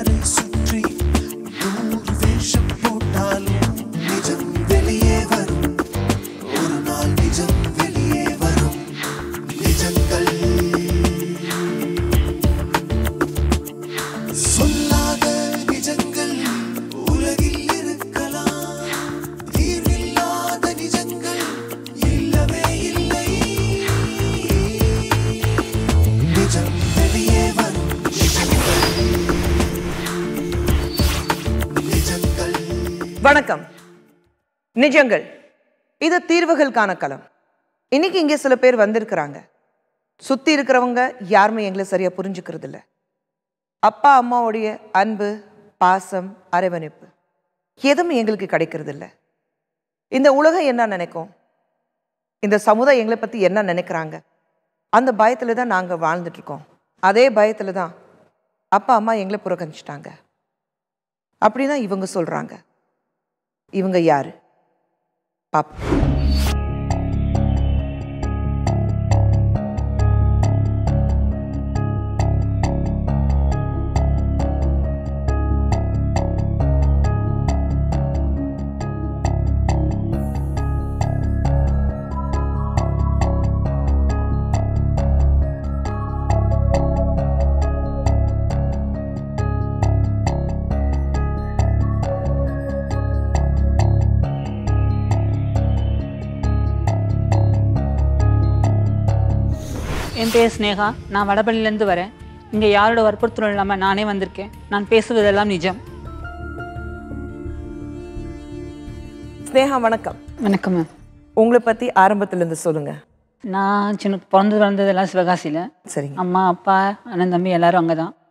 சுவரை சுற்றி நூறு வேஷம் போட்டாலும் நிஜம் வெளியே வரும் ஒரு நாள் நிஜம் வெளியே வரும் நிஜங்கள் சொல்லாத நிஜங்கள் உலகில் இருக்கலாம் தீர்வில்லாத நிஜங்கள் இல்லவே இல்லை நிஜம் வெளியே வரும் நிஜங்கள் நிஜங்கள் வணக்கம் நிஜங்கள் இது தீர்வுகளுக்கான களம் இன்னைக்கு இங்கே சில பேர் வந்திருக்கிறாங்க சுத்தி இருக்கிறவங்க யாருமே எங்களை சரியா புரிஞ்சுக்கிறது இல்ல அப்பா அம்மாவுடைய அன்பு பாசம் அரவணைப்பு எதுவும் எங்களுக்கு கிடைக்கிறது இல்ல இந்த உலகம் என்ன நினைக்கும் இந்த சமுதாயம் எங்களை பத்தி என்ன நினைக்கிறாங்க அந்த பயத்துல தான் நாங்க வாழ்ந்துட்டு இருக்கோம் அதே பயத்துல தான் அப்பா அம்மா எங்களை புறக்கணிச்சிட்டாங்க அப்படின்னா இவங்க சொல்றாங்க இவங்க யாரு பாப்பா என் பேர் ஸ்னேகா நான் வடபள்ளியிலேருந்து வரேன் இங்கே யாரோட வற்புறுத்தலும் இல்லாமல் நானே வந்திருக்கேன் நான் பேசுவதெல்லாம் நிஜம் ஸ்னேகா வணக்கம் வணக்கம் மேம் உங்களை பத்தி ஆரம்பத்துல இருந்து சொல்லுங்க நான் சின்ன பிறந்தது வளர்ந்ததெல்லாம் சிவகாசியில் சரிங்க அம்மா அப்பா அண்ணன் தம்பி எல்லாரும் அங்கே தான்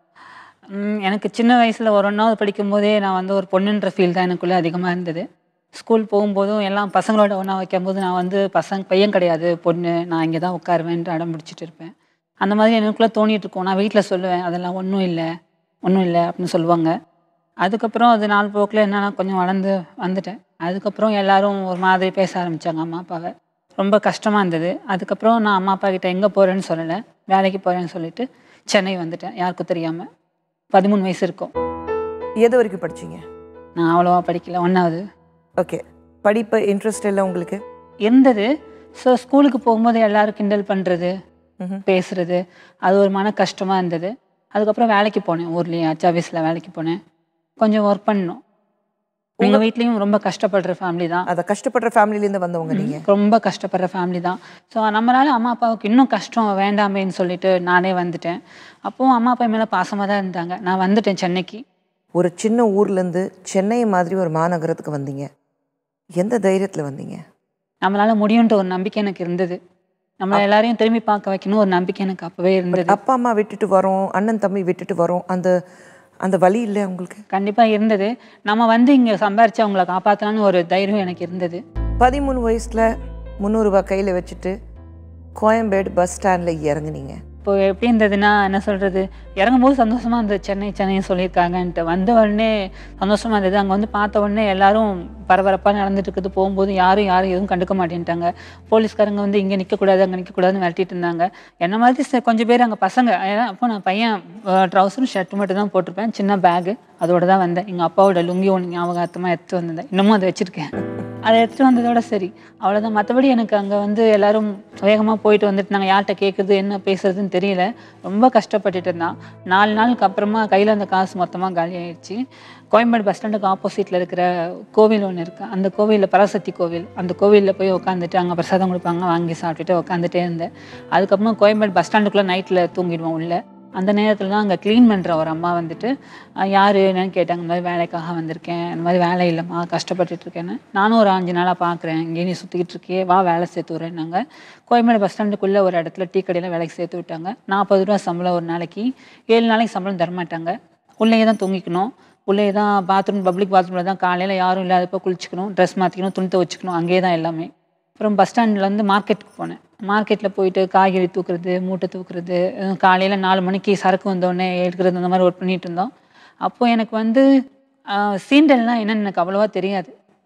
எனக்கு சின்ன வயசில் ஒரு ஒன்றாவது படிக்கும்போதே நான் வந்து ஒரு பொண்ணுன்ற ஃபீல் தான் எனக்குள்ளே அதிகமாக இருந்தது ஸ்கூல் போகும்போதும் எல்லாம் பசங்களோட ஒன்றா வைக்கும்போது நான் வந்து பசங்க பையன் கிடையாது பொண்ணு நான் இங்கே தான் உட்காருவேன்ட்டு அடம் பிடிச்சிட்டு இருப்பேன் அந்த மாதிரி எனக்குள்ளே தோணிட்டு இருக்கும் நான் வீட்டில் சொல்லுவேன் அதெல்லாம் ஒன்றும் இல்லை ஒன்றும் இல்லை அப்படின்னு சொல்லுவாங்க அதுக்கப்புறம் அது நாள் போக்கில் என்னன்னா கொஞ்சம் வளர்ந்து வந்துட்டேன் அதுக்கப்புறம் எல்லாரும் ஒரு மாதிரி பேச ஆரம்பித்தாங்க அம்மா அப்பாவை ரொம்ப கஷ்டமாக இருந்தது அதுக்கப்புறம் நான் அம்மா அப்பா கிட்ட எங்கே போகிறேன்னு சொல்லலை வேலைக்கு போகிறேன்னு சொல்லிட்டு சென்னை வந்துட்டேன் யாருக்கும் தெரியாமல் பதிமூணு வயசு இருக்கும் எது வரைக்கும் படிச்சீங்க நான் அவ்வளோவா படிக்கல ஒன்றாவது ஓகே படிப்பு இன்ட்ரெஸ்ட் இல்லை உங்களுக்கு இருந்தது ஸோ ஸ்கூலுக்கு போகும்போது எல்லாரும் கிண்டல் பண்ணுறது ம்ஹும். பேசுறது அது ஒரு மன கஷ்டமாக இருந்தது அதுக்கப்புறம் வேலைக்கு போனேன் ஊர்லேயே அச்சு ஆஃபீஸில் வேலைக்கு போனேன் கொஞ்சம் ஒர்க் பண்ணோம் எங்கள் வீட்லேயும் ரொம்ப கஷ்டப்படுற ஃபேமிலி தான் அத கஷ்டப்படுற ஃபேமிலில இருந்து வந்தவங்க நீங்க ரொம்ப கஷ்டப்படுற ஃபேமிலி தான் ஸோ நம்மளால அம்மா அப்பாவுக்கு இன்னும் கஷ்டம் வேண்டாமேன்னு சொல்லிட்டு நானே வந்துட்டேன் அப்போவும் அம்மா அப்பா மேலே பாசமாக தான் இருந்தாங்க நான் வந்துட்டேன் சென்னைக்கு ஒரு சின்ன ஊர்ல இருந்து சென்னை மாதிரி ஒரு மாநகரத்துக்கு வந்தீங்க எந்த தைரியத்துல வந்தீங்க நம்மளால முடியுன்ற ஒரு நம்பிக்கை எனக்கு இருந்தது நம்மள எல்லாரையும் திரும்பி பார்க்க வைக்கணும் ஒரு நம்பிக்கை எனக்கு அப்பவே இருந்தது அப்பா அம்மா விட்டுட்டு வரோம் அண்ணன் தம்பி விட்டுட்டு வரோம் அந்த அந்த வழி இல்லை உங்களுக்கு கண்டிப்பா இருந்தது நம்ம வந்து இங்க சம்பாரிச்சு அவங்கள காப்பாத்தலாம்னு ஒரு தைரியம் எனக்கு இருந்தது பதிமூணு வயசுல முந்நூறுரூவா கையில வச்சுட்டு கோயம்பேடு பஸ் ஸ்டாண்ட்ல இறங்குனீங்க இப்போ எப்படி இருந்ததுன்னா என்ன சொல்றது இறங்கும்போது சந்தோஷமா இருந்தது சென்னை சென்னை சொல்லியிருக்காங்கன்ட்டு வந்த உடனே சந்தோஷமா இருந்தது அங்கே வந்து பார்த்த உடனே எல்லாரும் பரபரப்பாக நடந்துட்டு இருக்குது போகும்போது யாரும் யாரும் எதுவும் கண்டுக்க மாட்டேன்ட்டாங்க போலீஸ்காரங்க வந்து இங்கே நிற்கக்கூடாது அங்கே நிற்கக்கூடாதுன்னு விரட்டிட்டு இருந்தாங்க என்ன மாதிரி ச- கொஞ்சம் பேர் அங்கே பசங்க ஏன்னா அப்போ நான் பையன் ட்ரௌசரும் ஷர்ட் மட்டும் தான் போட்டிருப்பேன் சின்ன பேகு அதோட தான் வந்தேன் எங்கள் அப்பாவோட லுங்கி ஒன்று ஞாபகார்த்தமாக எடுத்து வந்திருந்தேன் இன்னமும் அதை வச்சுருக்கேன் அதை எடுத்துகிட்டு வந்ததோட சரி அவ்வளோதான் மற்றபடி எனக்கு அங்கே வந்து எல்லாரும் வேகமாக போயிட்டு வந்துட்டு நாங்கள் யார்கிட்ட கேட்குறது என்ன பேசுறதுன்னு தெரியல ரொம்ப கஷ்டப்பட்டுட்டு இருந்தான் நாலு நாளுக்கு அப்புறமா கையில் அந்த காசு மொத்தமாக காலி ஆயிடுச்சு கோயம்பேடு பஸ் ஸ்டாண்டுக்கு ஆப்போசிட்டில் இருக்கிற கோவில் ஒன்று இருக்குது அந்த கோவிலில் பராசக்தி கோவில் அந்த கோவிலில் போய் உட்காந்துட்டு அங்கே பிரசாதம் கொடுப்பாங்க வாங்கி சாப்பிட்டுட்டு உட்காந்துட்டே இருந்தேன் அதுக்கப்புறமா கோயம்பேடு பஸ் ஸ்டாண்டுக்குள்ளே நைட்டில் தூங்கிடுவோம் உள்ள அந்த நேரத்தில் தான் அங்கே க்ளீன் பண்ணுற ஒரு அம்மா வந்துட்டு "அஹ், யாரு என்னன்னு கேட்டாங்க இந்த மாதிரி வேலைக்காக வந்திருக்கேன் இந்த மாதிரி வேலை இல்லைம்மா கஷ்டப்பட்டுட்டு இருக்கேன்னு நானும் ஒரு அஞ்சு நாளாக பார்க்குறேன் இங்கே நீ சுற்றிக்கிட்டு இருக்கியே வா வேலை சேர்த்து விட்றேன்னாங்க கோயம்பேடு பஸ் ஸ்டாண்டுக்குள்ளே ஒரு இடத்துல டீ கடையில் வேலைக்கு சேர்த்து விட்டாங்க நாற்பது ரூபா சம்பளம் ஒரு நாளைக்கு ஏழு நாளைக்கு சம்பளம் தரமாட்டாங்க உள்ளேயே தான் தூங்கிக்கணும் உள்ளே தான் பாத்ரூம் பப்ளிக் பாத்ரூமில் தான் காலையில் யாரும் இல்லாதப்போ குளிச்சுக்கணும் ட்ரெஸ் மாற்றிக்கணும் துணி துவச்சிக்கணும் அங்கேயே தான் எல்லாமே அப்புறம் பஸ் ஸ்டாண்ட்லேருந்து மார்க்கெட்டுக்கு போனேன் மார்க்கெட்டில் போயிட்டு காய்கறி தூக்குறது மூட்டை தூக்குறது காலையில் நாலு மணிக்கு சரக்கு வந்தோடனே எடுக்கிறது அந்த மாதிரி ஒர்க் பண்ணிட்டு இருந்தோம் அப்போது எனக்கு வந்து சீண்டல்லாம் என்னன்னு எனக்கு அவ்வளோவா தெரியாது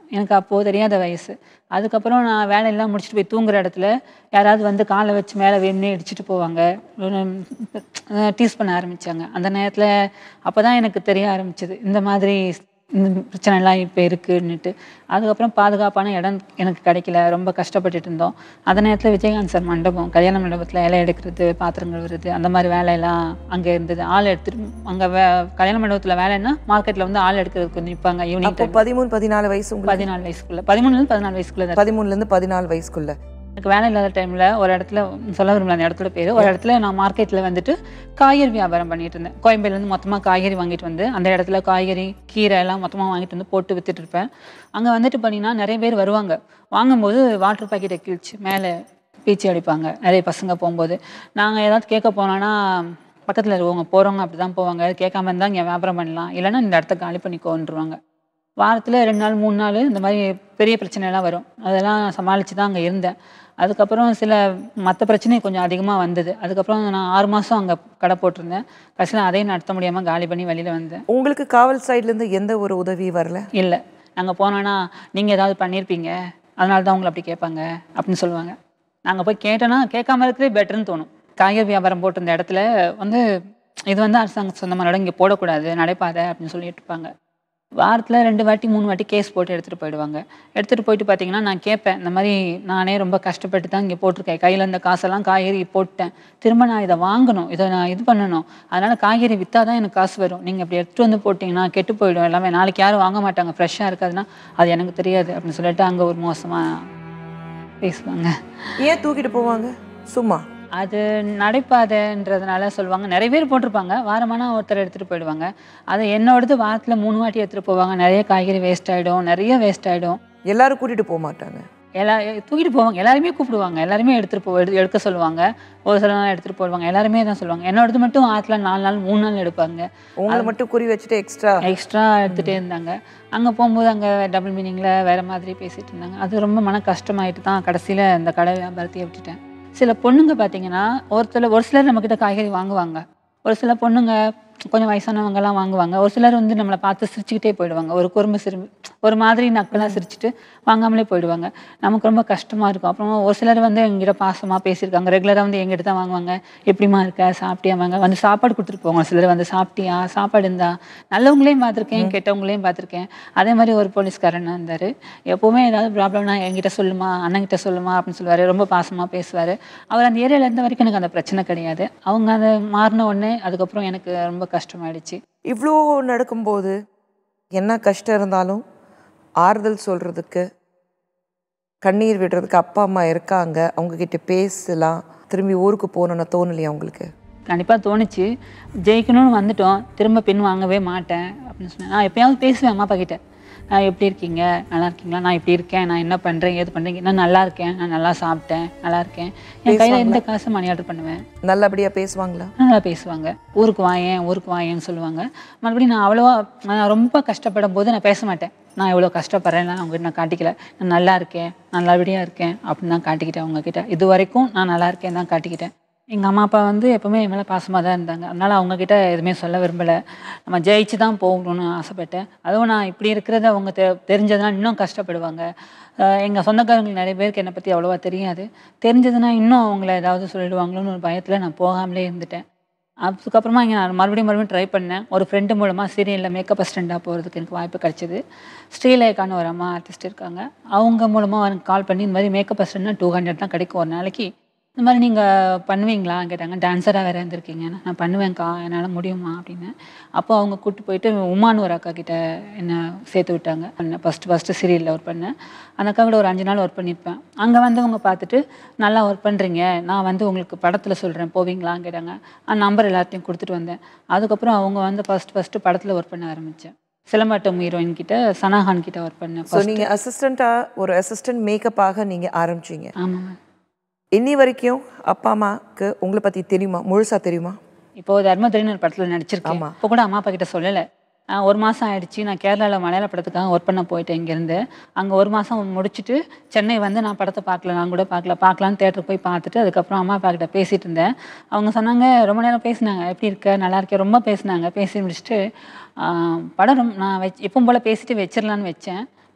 எனக்கு அப்போது தெரியாத வயசு அதுக்கப்புறம் நான் வேலையெல்லாம் முடிச்சுட்டு போய் தூங்குற இடத்துல யாராவது வந்து காலை வச்சு மேலே வேணும்னே இடிச்சிட்டு போவாங்க டீஸ் பண்ண ஆரம்பித்தாங்க அந்த நேரத்தில் அப்போ தான் எனக்கு தெரிய ஆரம்பிச்சது இந்த மாதிரி இந்த பிரச்சனைலாம் இப்போ இருக்குன்னுட்டு அதுக்கப்புறம் பாதுகாப்பான இடம் எனக்கு கிடைக்கல ரொம்ப கஷ்டப்பட்டுட்டு இருந்தோம் அந்த நேரத்தில் விஜயகாந்த் சார் மண்டபம் கல்யாண மண்டபத்தில் இலை எடுக்கிறது பாத்திரம் கழுவுறது அந்த மாதிரி வேலையெல்லாம் அங்கே இருந்தது ஆள் எடுத்துட்டு அங்கே வே கல்யாண மண்டபத்தில் வேலைன்னா மார்க்கெட்டில் வந்து ஆள் எடுக்கிறதுக்கு நிற்பாங்க ஈவினிங் அப்போ டைம் பதிமூணு பதினாலு வயசு உங்களுக்கு பதினாலு வயசுக்குள்ள பதிமூணுலேருந்து பதினாலு வயசுக்குள்ள தான் பதிமூணுல இருந்து பதினாலு வயசுக்குள்ள எனக்கு வேலை இல்லாத டைமில் ஒரு இடத்துல சொல்ல விரும்பல அந்த இடத்துல பேர் ஒரு இடத்துல நான் மார்க்கெட்டில் வந்துட்டு காய்கறி வியாபாரம் பண்ணிட்டு இருந்தேன் கோயம்பேடுலேருந்து மொத்தமாக காய்கறி வாங்கிட்டு வந்து அந்த இடத்துல காய்கறி கீரை எல்லாம் மொத்தமாக வாங்கிட்டு வந்து போட்டு வித்துட்டு இருப்பேன் அங்கே வந்துட்டு பண்ணினா நிறைய பேர் வருவாங்க வாங்கும்போது வாட்டர் பாக்கெட்டை கிழிச்சு மேலே பீச்சி அடிப்பாங்க நிறைய பசங்க போகும்போது நாங்கள் ஏதாவது கேட்க போனோன்னா பக்கத்தில் இருக்கவங்க போகிறவங்க அப்படி தான் போவாங்க கேட்காம இருந்தால் இங்கே வியாபாரம் பண்ணலாம் இல்லைன்னா இந்த இடத்த காலி பண்ணிக்கோன்றுவாங்க வாரத்தில் ரெண்டு நாள் மூணு நாள் இந்த மாதிரி பெரிய பிரச்சனைலாம் வரும் அதெல்லாம் சமாளித்து தான் அங்கே இருந்தேன் அதுக்கப்புறம் சில மற்ற பிரச்சனை கொஞ்சம் அதிகமாக வந்தது அதுக்கப்புறம் நான் ஆறு மாதம் அங்கே கடை போட்டிருந்தேன் கடைசியில் அதையும் நடத்த முடியாமல் காலி பண்ணி வெளியில் வந்தேன் உங்களுக்கு காவல் சைடுல இருந்து எந்த ஒரு உதவி வரல இல்லை நாங்கள் போனோன்னா நீங்கள் ஏதாவது பண்ணியிருப்பீங்க அதனால தான் உங்களை அப்படி கேட்பாங்க அப்படின்னு சொல்லுவாங்க நாங்கள் போய் கேட்டோன்னா கேட்காம இருக்கிறதே பெட்டர்னு தோணும் காய்கறி வியாபாரம் போட்டிருந்த இடத்துல வந்து இது வந்து அரசாங்க சொந்தமான இடம் இங்கே போடக்கூடாது நடைபாதை அப்படின்னு சொல்லிட்டு இருப்பாங்க வாரத்தில் ரெண்டு வாட்டி மூணு வாட்டி கேஸ் போட்டு எடுத்துகிட்டு போயிடுவாங்க எடுத்துகிட்டு போயிட்டு பார்த்தீங்கன்னா நான் கேட்பேன் இந்த மாதிரி நானே ரொம்ப கஷ்டப்பட்டு தான் இங்கே போட்டிருக்கேன் கையில் இருந்த காசெல்லாம் காய்கறி போட்டேன் திரும்ப நான் இதை வாங்கணும் இதை நான் இது பண்ணணும் அதனால் காய்கறி விற்றா தான் எனக்கு காசு வரும் நீங்கள் இப்படி எடுத்துகிட்டு வந்து போட்டிங்கன்னா கெட்டு போயிடும் எல்லாமே நாளைக்கு யாரும் வாங்க மாட்டாங்க ஃப்ரெஷ்ஷாக இருக்காதுன்னா அது எனக்கு தெரியாது அப்படின்னு சொல்லிட்டு அங்கே ஒரு மோசமாக பேசுவாங்க ஏன் தூக்கிட்டு போவாங்க சும்மா அது நடைபாதைன்றதுனால சொல்லுவாங்க நிறைய பேர் போட்டிருப்பாங்க வாரமானா ஒருத்தர் எடுத்துகிட்டு போயிடுவாங்க அது என்னோடது வாரத்தில் மூணு வாட்டி எடுத்துகிட்டு போவாங்க நிறைய காய்கறி வேஸ்ட் ஆகிடும் நிறைய வேஸ்ட் ஆகிடும் எல்லாரும் கூட்டிட்டு போக மாட்டாங்க எல்லா தூக்கிட்டு போவாங்க எல்லாருமே கூப்பிடுவாங்க எல்லாருமே எடுத்துகிட்டு போ எடு- எடுக்க சொல்லுவாங்க ஒரு சில நாள் எடுத்துகிட்டு போடுவாங்க எல்லாருமே தான் சொல்லுவாங்க என்னோடது மட்டும் ஆற்றுல நாலு நாள் மூணு நாள் எடுப்பாங்க உங்களை மட்டும் குறி வச்சுட்டு எக்ஸ்ட்ரா எக்ஸ்ட்ரா எடுத்துகிட்டே இருந்தாங்க அங்கே போகும்போது அங்கே டபுள் மீனிங்கில் வேறு மாதிரி பேசிகிட்டு இருந்தாங்க அது ரொம்ப மன கஷ்டமாயிட்டு தான் கடைசியில் இந்த கடை வியாபாரத்தையே விட்டுட்டேன் சில பொண்ணுங்க பார்த்தீங்கன்னா ஒருத்தர் ஒரு சிலர் நம்மக்கிட்ட காய்கறி வாங்குவாங்க ஒரு சில பொண்ணுங்க கொஞ்சம் வயசானவங்கலாம் வாங்குவாங்க ஒரு சிலர் வந்து நம்மளை பார்த்து சிரிச்சுக்கிட்டே போயிடுவாங்க ஒரு குறும்பு சிரி ஒரு மாதிரி நக்கலாக சிரிச்சுட்டு வாங்காமலே போயிடுவாங்க நமக்கு ரொம்ப கஷ்டமாக இருக்கும் அப்புறம் ஒரு சிலர் வந்து எங்கிட்ட பாசமாக பேசியிருக்காங்க ரெகுலராக வந்து எங்கிட்ட தான் வாங்குவாங்க எப்படிமா இருக்க சாப்பிட்டியா வாங்க வந்து சாப்பாடு கொடுத்துட்டு போவாங்க சிலர் வந்து சாப்பிட்டியா சாப்பாடு இருந்தா நல்லவங்களையும் பார்த்துருக்கேன் கெட்டவங்களையும் பார்த்துருக்கேன் அதே மாதிரி ஒரு போலீஸ்காரன் இருந்தார் எப்போவுமே ஏதாவது ப்ராப்ளம்னா என்கிட்ட சொல்லுமா அண்ணன்கிட்ட சொல்லுமா அப்படின்னு சொல்லுவார் ரொம்ப பாசமாக பேசுவார் அவர் அந்த ஏரியாவில் இருந்த வரைக்கும் எனக்கு அந்த பிரச்சனை கிடையாது அவங்க அதை மாறின உடனே அதுக்கப்புறம் எனக்கு ரொம்ப கஷ்டமாயிடுச்சு இவ்வளோ நடக்கும்போது என்ன கஷ்டம் இருந்தாலும் ஆறுதல் சொல்றதுக்கு கண்ணீர் விடுறதுக்கு அப்பா அம்மா இருக்காங்க அவங்க கிட்ட பேசலாம் திரும்பி ஊருக்கு போகணுன்னு தோணலையா உங்களுக்கு கண்டிப்பாக தோணுச்சு ஜெயிக்கணும்னு வந்துட்டோம் திரும்ப பின் வாங்கவே மாட்டேன் அப்படின்னு சொன்னேன் நான் எப்பயாவது பேசுவேன் அம்மா அப்பா கிட்ட நான் எப்படி இருக்கீங்க நல்லா இருக்கீங்களா நான் இப்படி இருக்கேன் நான் என்ன பண்ணுறேன் ஏது பண்ணுறீங்க நான் நல்லா இருக்கேன் நான் நல்லா சாப்பிட்டேன் நல்லா இருக்கேன் என் கையில் எந்த காசு மணி ஆர்டர் பண்ணுவேன் நல்லபடியா பேசுவாங்களா நல்லா பேசுவாங்க ஊருக்கு வாயேன் ஊருக்கு வாயேன்னு சொல்லுவாங்க மறுபடியும் நான் அவ்வளோவா நான் ரொம்ப கஷ்டப்படும் போது நான் பேச மாட்டேன் நான் இவ்வளோ கஷ்டப்படுறேன் நான் அவங்ககிட்ட நான் காட்டிக்கல நான் நல்லா இருக்கேன் நல்லபடியாக இருக்கேன் அப்படின்னு தான் காட்டிக்கிட்டேன் அவங்கக்கிட்ட இது வரைக்கும் நான் நல்லா இருக்கேன் தான் காட்டிக்கிட்டேன் எங்கள் அம்மா அப்பா வந்து எப்போவுமே என் மேலே பாசமாக தான் இருந்தாங்க அதனால் அவங்கக்கிட்ட எதுவுமே சொல்ல விரும்பலை நம்ம ஜெயிச்சு தான் போகணும்னு ஆசைப்பட்டேன் அதுவும் நான் இப்படி இருக்கிறத அவங்க தெ தெரிஞ்சதுனா இன்னும் கஷ்டப்படுவாங்க எங்கள் சொந்தக்காரங்களுக்கு நிறைய பேருக்கு என்னை பற்றி அவ்வளோவா தெரியாது தெரிஞ்சதுன்னா இன்னும் அவங்கள ஏதாவது சொல்லிடுவாங்களோன்னு ஒரு பயத்தில் நான் போகாமலே இருந்துட்டேன் அதுக்கப்புறமா இங்கே நான் மறுபடியும் மறுபடியும் ட்ரை பண்ணேன் ஒரு ஃப்ரெண்டு மூலமாக சீரியலில் மேக்கப் அசிஸ்டண்ட்டாக போகிறதுக்கு எனக்கு வாய்ப்பு கிடைச்சிது ஸ்ரீலேகான்னு ஒரு அம்மா ஆர்டிஸ்ட் இருக்காங்க அவங்க மூலமாக எனக்கு கால் பண்ணி இந்த மாதிரி மேக்கப் அசிஸ்டண்ட்னா டூ ஹண்ட்ரட் தான் கிடைக்கும் ஒரு நாளைக்கு இந்த மாதிரி நீங்கள் பண்ணுவீங்களா கேட்டாங்க டான்ஸராக வேறு இருந்திருக்கீங்க நான் பண்ணுவேன்க்கா என்னால் முடியுமா அப்படின்னு அப்போ அவங்க கூப்பிட்டு போயிட்டு உமான்னு ஒரு அக்கா கிட்ட என்னை சேர்த்து விட்டாங்க பண்ணேன் ஃபஸ்ட்டு ஃபஸ்ட்டு சீரியலில் ஒர்க் பண்ணேன் அந்த அக்கா கூட ஒரு அஞ்சு நாள் ஒர்க் பண்ணியிருப்பேன் அங்கே வந்தவங்க பார்த்துட்டு நல்லா ஒர்க் பண்ணுறீங்க நான் வந்து உங்களுக்கு படத்தில் சொல்கிறேன் போவீங்களான்னு கேட்டாங்க அந்த நம்பர் எல்லாத்தையும் கொடுத்துட்டு வந்தேன் அதுக்கப்புறம் அவங்க வந்து ஃபஸ்ட் ஃபஸ்ட்டு படத்தில் ஒர்க் பண்ண ஆரம்பித்தேன் சிலம்பாட்டம் ஹீரோயின் கிட்ட சனாஹான் கிட்ட ஒர்க் பண்ணேன் ஸோ நீங்க அசிஸ்டண்டா ஒரு அசிஸ்டன்ட் மேக்கப்பாக நீங்க ஆரம்பிச்சீங்க ஆமாம் இன்னி வரைக்கும் அப்பா அம்மாக்கு உங்களை பத்தி தெரியுமா முழுசா தெரியுமா இப்போ தர்மதுரைன்னு ஒரு படத்தில் நடிச்சிருக்கேன் ஆமா. இப்போ கூட அம்மா அப்பா கிட்ட சொல்லலை ஆஹ் ஒரு மாதம் ஆயிடுச்சு நான் கேரளாவில் மலையாள படத்துக்காக ஒர்க் பண்ண போயிட்டேன் இங்கேருந்து அங்கே ஒரு மாதம் முடிச்சுட்டு சென்னை வந்து நான் படத்தை பார்க்கல நான் கூட பார்க்கல பார்க்கலான்னு தேட்டருக்கு போய் பார்த்துட்டு அதுக்கப்புறம் அம்மா அப்பா கிட்ட பேசிட்டு இருந்தேன் அவங்க சொன்னாங்க ரொம்ப நேரம் பேசினாங்க எப்படி இருக்க நல்லா இருக்கே ரொம்ப பேசினாங்க பேசி முடிச்சுட்டு ஆஹ் படம் ரொம்ப நான் வச் எப்பவும் போல் பேசிட்டு வச்சிடலான்னு வச்சேன்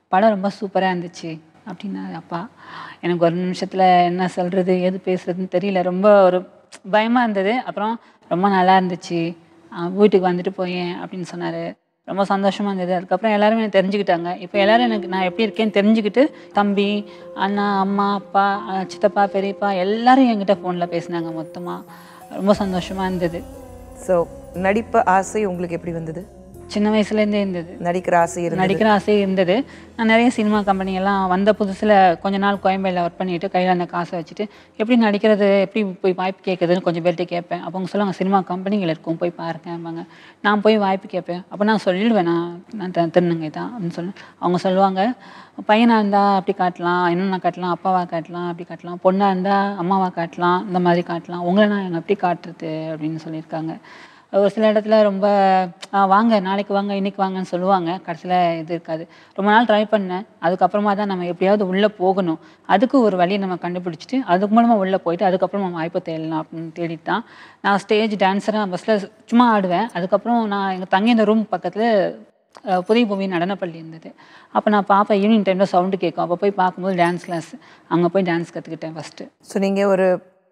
படம் ரொம்ப சூப்பராக இருந்துச்சு அப்படின்னாரு அப்பா எனக்கு ஒரு நிமிஷத்தில் என்ன சொல்கிறது எது பேசுறதுன்னு தெரியல ரொம்ப ஒரு பயமாக இருந்தது அப்புறம் ரொம்ப நல்லா இருந்துச்சு ஆஹ் வீட்டுக்கு வந்துட்டு போயேன் அப்படின்னு சொன்னார் ரொம்ப சந்தோஷமாக இருந்தது அதுக்கப்புறம் எல்லாருமே எனக்கு தெரிஞ்சுக்கிட்டாங்க இப்போ எல்லாரும் எனக்கு நான் எப்படி இருக்கேன்னு தெரிஞ்சுக்கிட்டு தம்பி அண்ணா அம்மா அப்பா ஆஹ் சித்தப்பா பெரியப்பா எல்லாரும் என்கிட்ட ஃபோனில் பேசினாங்க மொத்தமாக ரொம்ப சந்தோஷமாக இருந்தது ஸோ நடிப்பு ஆசை உங்களுக்கு எப்படி வந்தது சின்ன வயசுலேருந்தே இருந்தது நடிக்கிற ஆசை இருந்தது நடிக்கிற ஆசை இருந்தது நான் நிறைய சினிமா கம்பெனி எல்லாம் வந்த புதுசில் கொஞ்ச நாள் கோயம்பேடில் ஒர்க் பண்ணிட்டு கையில் அந்த காசை வச்சுட்டு எப்படி நடிக்கிறது எப்படி போய் வாய்ப்பு கேட்குதுன்னு கொஞ்சம் பேர்கிட்ட கேட்பேன் அப்போ அவங்க சொல்லுவாங்க சினிமா கம்பெனிகள் இருக்கும் போய் பாருங்கம்பாங்க நான் போய் வாய்ப்பு கேட்பேன் அப்போ நான் சொல்லிடுவேன் நான் நான் தி- திருநங்கை தான் அப்படின்னு சொல்லி அவங்க சொல்லுவாங்க பையனாக இருந்தால் அப்படி காட்டலாம் என்னென்ன காட்டலாம் அப்பாவா காட்டலாம் அப்படி காட்டலாம் பொண்ணாக இருந்தால் அம்மாவா காட்டலாம் இந்த மாதிரி காட்டலாம் உங்களை நான் எங்க எப்படி காட்டுறது அப்படின்னு சொல்லியிருக்காங்க ஒரு சில இடத்துல ரொம்ப "ஆ, வாங்க நாளைக்கு வாங்க இன்னைக்கு வாங்கன்னு சொல்லுவாங்க கடைசியில் இது இருக்காது ரொம்ப நாள் ட்ரை பண்ணேன் அதுக்கப்புறமா தான் நம்ம எப்படியாவது உள்ளே போகணும் அதுக்கு ஒரு வழியை நம்ம கண்டுபிடிச்சிட்டு அதுக்கு மூலமாக உள்ளே போயிட்டு அதுக்கப்புறம் நம்ம வாய்ப்பை தேடலாம் அப்படின்னு தேடிட்டு தான் நான் ஸ்டேஜ் டான்ஸராக பஸ்ஸில் சும்மா ஆடுவேன் அதுக்கப்புறம் நான் எங்கள் தங்கி இந்த ரூம் பக்கத்தில் அஹ், புதிய பூமி நடனப்பள்ளி இருந்தது அப்போ நான் பார்ப்பேன் ஈவினிங் டைமில் சவுண்டு கேட்கும் அப்போ போய் பார்க்கும்போது டான்ஸ் கிளாஸ் அங்கே போய் டான்ஸ் கற்றுக்கிட்டேன் ஃபஸ்ட்டு ஸோ நீங்கள் ஒரு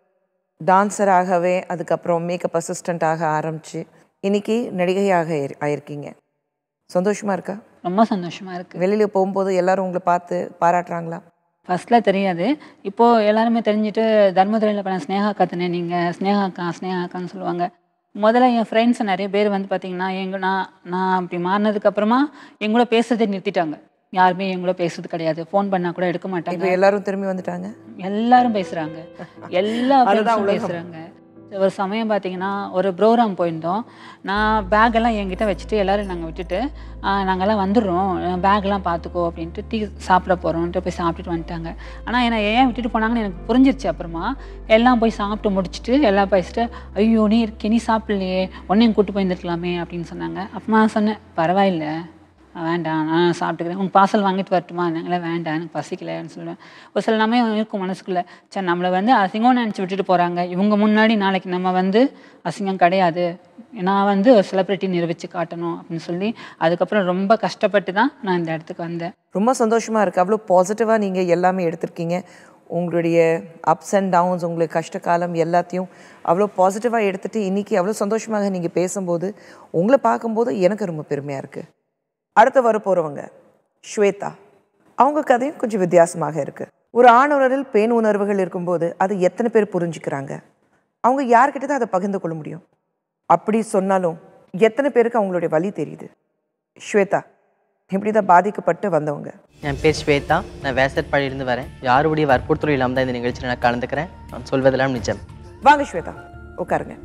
டான்ஸராகவே அதுக்கப்புறம் மேக்கப் அசிஸ்டண்ட்டாக ஆரம்பிச்சு இன்னைக்கு நடிகையாக ஆயிரு- ஆயிருக்கீங்க சந்தோஷமா இருக்கா ரொம்ப சந்தோஷமாக இருக்குது வெளியில் போகும்போது எல்லாரும் உங்களை பார்த்து பாராட்டுறாங்களா ஃபர்ஸ்ட்டில் தெரியாது இப்போது எல்லாருமே தெரிஞ்சுட்டு தர்மதுரையில் பண்ண ஸ்னேகா கத்துனே நீங்கள் ஸ்னேகா அக்கா ஸ்னேகா அக்கான்னு சொல்லுவாங்க முதல்ல என் ஃப்ரெண்ட்ஸ் நிறைய பேர் வந்து பார்த்தீங்கன்னா எங்க நான் நான் அப்படி மாறினதுக்கு அப்புறமா என் கூட பேசுறதை நிறுத்திட்டாங்க யாருமே என் கூட பேசுறது கிடையாது ஃபோன் பண்ணா கூட எடுக்க மாட்டாங்க இப்போ எல்லாரும் திரும்பி வந்துட்டாங்க எல்லாரும் பேசுறாங்க எல்லா அதுதான் ஃப்ரெண்ட்ஸும் உலகம். பேசுறாங்க ஒரு சமயம் பார்த்தீங்கன்னா ஒரு ப்ரோக்ராம் போயிருந்தோம் நான் பேக் எல்லாம் என்கிட்ட வச்சுட்டு எல்லாரும் நாங்கள் விட்டுட்டு "ஆ, நாங்கெல்லாம் வந்துடுறோம் பேக்லாம் பார்த்துக்கோ அப்படின்ட்டு டீ சாப்பிட போகிறோம்ட்டு போய் சாப்பிட்டுட்டு வந்துட்டாங்க ஆனால் என்னை ஏன் விட்டுட்டு போனாங்கன்னு எனக்கு புரிஞ்சிருச்சு அப்புறமா எல்லாம் போய் சாப்பிட்டு முடிச்சுட்டு எல்லாம் பேசிட்டு ஐயோ நீ இருக்கே நீ சாப்பிடலையே உன்னையும் கூட்டு போயிருந்துருக்கலாமே அப்படின்னு சொன்னாங்க அப்புறமா நான் சொன்னேன் பரவாயில்ல வேண்டாம் நான் சாப்பிட்டுக்கிறேன் உங்க பார்சல் வாங்கிட்டு வரட்டுமா நாங்களே வேண்டாம் எனக்கு பசிக்கலைன்னு சொல்லுவேன் ஒரு சில சமயம் இருக்கும் மனசுக்குள்ள சரி நம்மளை வந்து அசிங்கம் நினச்சி விட்டுட்டு போகிறாங்க இவங்க முன்னாடி நாளைக்கு நம்ம வந்து அசிங்கம் கிடையாது நான் வந்து ஒரு செலிப்ரிட்டி நிரூபித்து காட்டணும் அப்படின்னு சொல்லி அதுக்கப்புறம் ரொம்ப கஷ்டப்பட்டு தான் நான் இந்த இடத்துக்கு வந்தேன் ரொம்ப சந்தோஷமா இருக்கு அவ்வளோ பாசிட்டிவாக நீங்கள் எல்லாமே எடுத்திருக்கீங்க உங்களுடைய அப்ஸ் அண்ட் டவுன்ஸ் உங்களுக்கு கஷ்ட காலம் எல்லாத்தையும் அவ்வளோ பாசிட்டிவாக எடுத்துட்டு இன்னைக்கு அவ்வளோ சந்தோஷமாக நீங்கள் பேசும்போது உங்களை பார்க்கும்போது எனக்கு ரொம்ப பெருமையாக இருக்குது அடுத்து வர போகிறவங்க ஸ்வேதா அவங்க கதையும் கொஞ்சம் வித்தியாசமாக இருக்குது ஒரு ஆணுணரில் பெண் உணர்வுகள் இருக்கும்போது அது எத்தனை பேர் புரிஞ்சுக்கிறாங்க அவங்க யார்கிட்ட தான் அதை பகிர்ந்து கொள்ள முடியும் அப்படி சொன்னாலும் எத்தனை பேருக்கு அவங்களுடைய வலி தெரியுது ஸ்வேதா இப்படி தான் பாதிக்கப்பட்டு வந்தவங்க என் பேர் ஸ்வேதா நான் வேசற்பாடியிலிருந்து வரேன் யாருடைய வற்புறுத்தலும் இல்லாமல் தான் இந்த நிகழ்ச்சியில் நான் கலந்துக்கிறேன் நான் சொல்வதெல்லாம் நிஜம் வாங்க ஸ்வேதா உட்காருங்க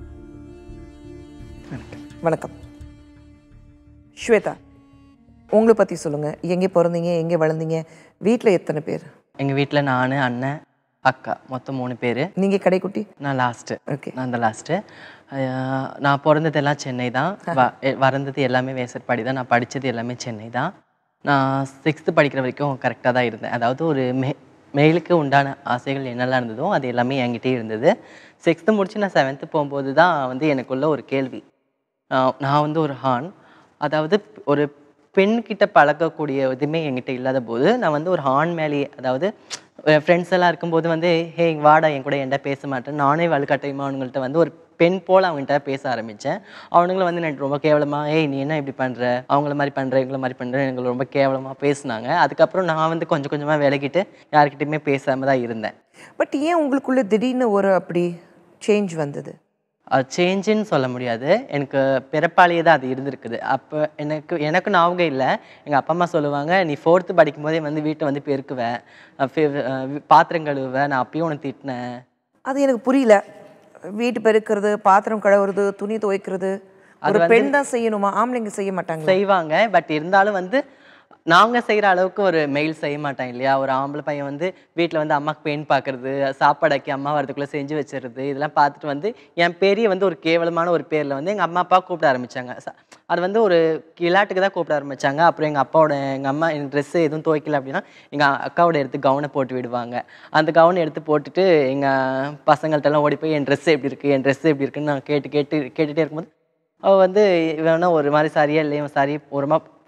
வணக்கம் ஸ்வேதா உங்களை பற்றி சொல்லுங்கள் எங்கே பிறந்தீங்க எங்கே வளர்ந்தீங்க வீட்டில் எத்தனை பேர் எங்கள் வீட்டில் நான் அண்ணன் அக்கா மொத்தம் மூணு பேர் நீங்கள் கடைக்குட்டி நான் லாஸ்ட்டு ஓகே நான் தான் லாஸ்ட்டு நான் பிறந்ததெல்லாம் சென்னை தான் வ- எ- வளர்ந்தது எல்லாமே வேசற்பாடி தான் நான் படித்தது எல்லாமே சென்னை தான் நான் சிக்ஸ்த்து படிக்கிற வரைக்கும் கரெக்டாக தான் இருந்தேன் அதாவது ஒரு மே மெயிலுக்கு உண்டான ஆசைகள் என்னெல்லாம் இருந்ததோ அது எல்லாமே என்கிட்டயே இருந்தது சிக்ஸ்த்து முடிச்சு நான் செவன்த்து போகும்போது தான் வந்து எனக்குள்ள ஒரு கேள்வி ஆஹ் நான் வந்து ஒரு ஆண் அதாவது ஒரு பெண் கிட்ட பழகக்கூடிய எதுவுமே என்கிட்ட இல்லாத போது நான் வந்து ஒரு ஆண் மேலேயே அதாவது ஃப்ரெண்ட்ஸ் எல்லாம் இருக்கும்போது வந்து ஹே வாடா என் கூட என்கிட்ட பேச மாட்டேன் நானே வலுக்கட்டாயமா அவனுங்கள்ட்ட வந்து ஒரு பெண் போல் அவங்ககிட்ட பேச ஆரம்பித்தேன் அவனுங்களும் வந்து எனக்கு ரொம்ப கேவலமாக ஏய் நீ என்ன இப்படி பண்ணுற அவங்கள மாதிரி பண்ணுற இவங்கள மாதிரி பண்ணுற எங்களை ரொம்ப கேவலமாக பேசுனாங்க அதுக்கப்புறம் நான் வந்து கொஞ்சம் கொஞ்சமாக விலகிட்டு யார்கிட்டயுமே பேசாம தான் இருந்தேன் பட் ஏன் உங்களுக்குள்ள திடீர்னு ஒரு அப்படி சேஞ்ச் வந்தது அது சேஞ்சுன்னு சொல்ல முடியாது எனக்கு பிறப்பாலேயே தான் அது இருந்திருக்குது அப்போ எனக்கு எனக்கு ஞாபகம் இல்லை எங்கள் அப்பா அம்மா சொல்லுவாங்க நீ ஃபோர்த்து படிக்கும் போதே வந்து வீட்டை வந்து பெருக்குவ அஹ் ஃபி- அஹ் வி- பாத்திரம் கழுவுவ நான் அப்பயும் உனக்கு திட்டினேன் அது எனக்கு புரியல வீட்டு பெருக்கிறது பாத்திரம் கழுவுறது துணி துவைக்கிறது ஒரு பெண் தான் செய்யணுமா ஆம்பளைங்க செய்ய மாட்டாங்க செய்வாங்க பட் இருந்தாலும் வந்து நாங்கள் செய்கிற அளவுக்கு ஒரு மெயில் செய்ய மாட்டாங்க இல்லையா ஒரு ஆம்பளை பையன் வந்து வீட்டில் வந்து அம்மாக்கு பெயின் பார்க்கறது சாப்பாடாக்கி அம்மா வரதுக்குள்ளே செஞ்சு வச்சிடுறது இதெல்லாம் பார்த்துட்டு வந்து என் பேரையே வந்து ஒரு கேவலமான ஒரு பேரில் வந்து எங்கள் அம்மா அப்பா கூப்பிட ஆரம்பிச்சாங்க ச- அது வந்து ஒரு கிளாட்டுக்கு தான் கூப்பிட ஆரம்பிச்சாங்க அப்புறம் எங்கள் அப்பாவோட எங்கள் அம்மா என் ட்ரெஸ்ஸு எதுவும் துவைக்கல அப்படின்னா எங்கள் அக்காவோட எடுத்து கவுனை போட்டு விடுவாங்க அந்த கவுனை எடுத்து போட்டுட்டு எங்கள் பசங்கள்ட்டெல்லாம் ஓடி போய் என் ட்ரெஸ் எப்படி இருக்குது என் ட்ரெஸ் எப்படி இருக்குன்னு நான் கேட்டு கேட்டு கேட்டுகிட்டே இருக்கும்போது அவள் வந்து இவனா ஒரு மாதிரி சரியா இல்லை இவன் சரி ஒரு மா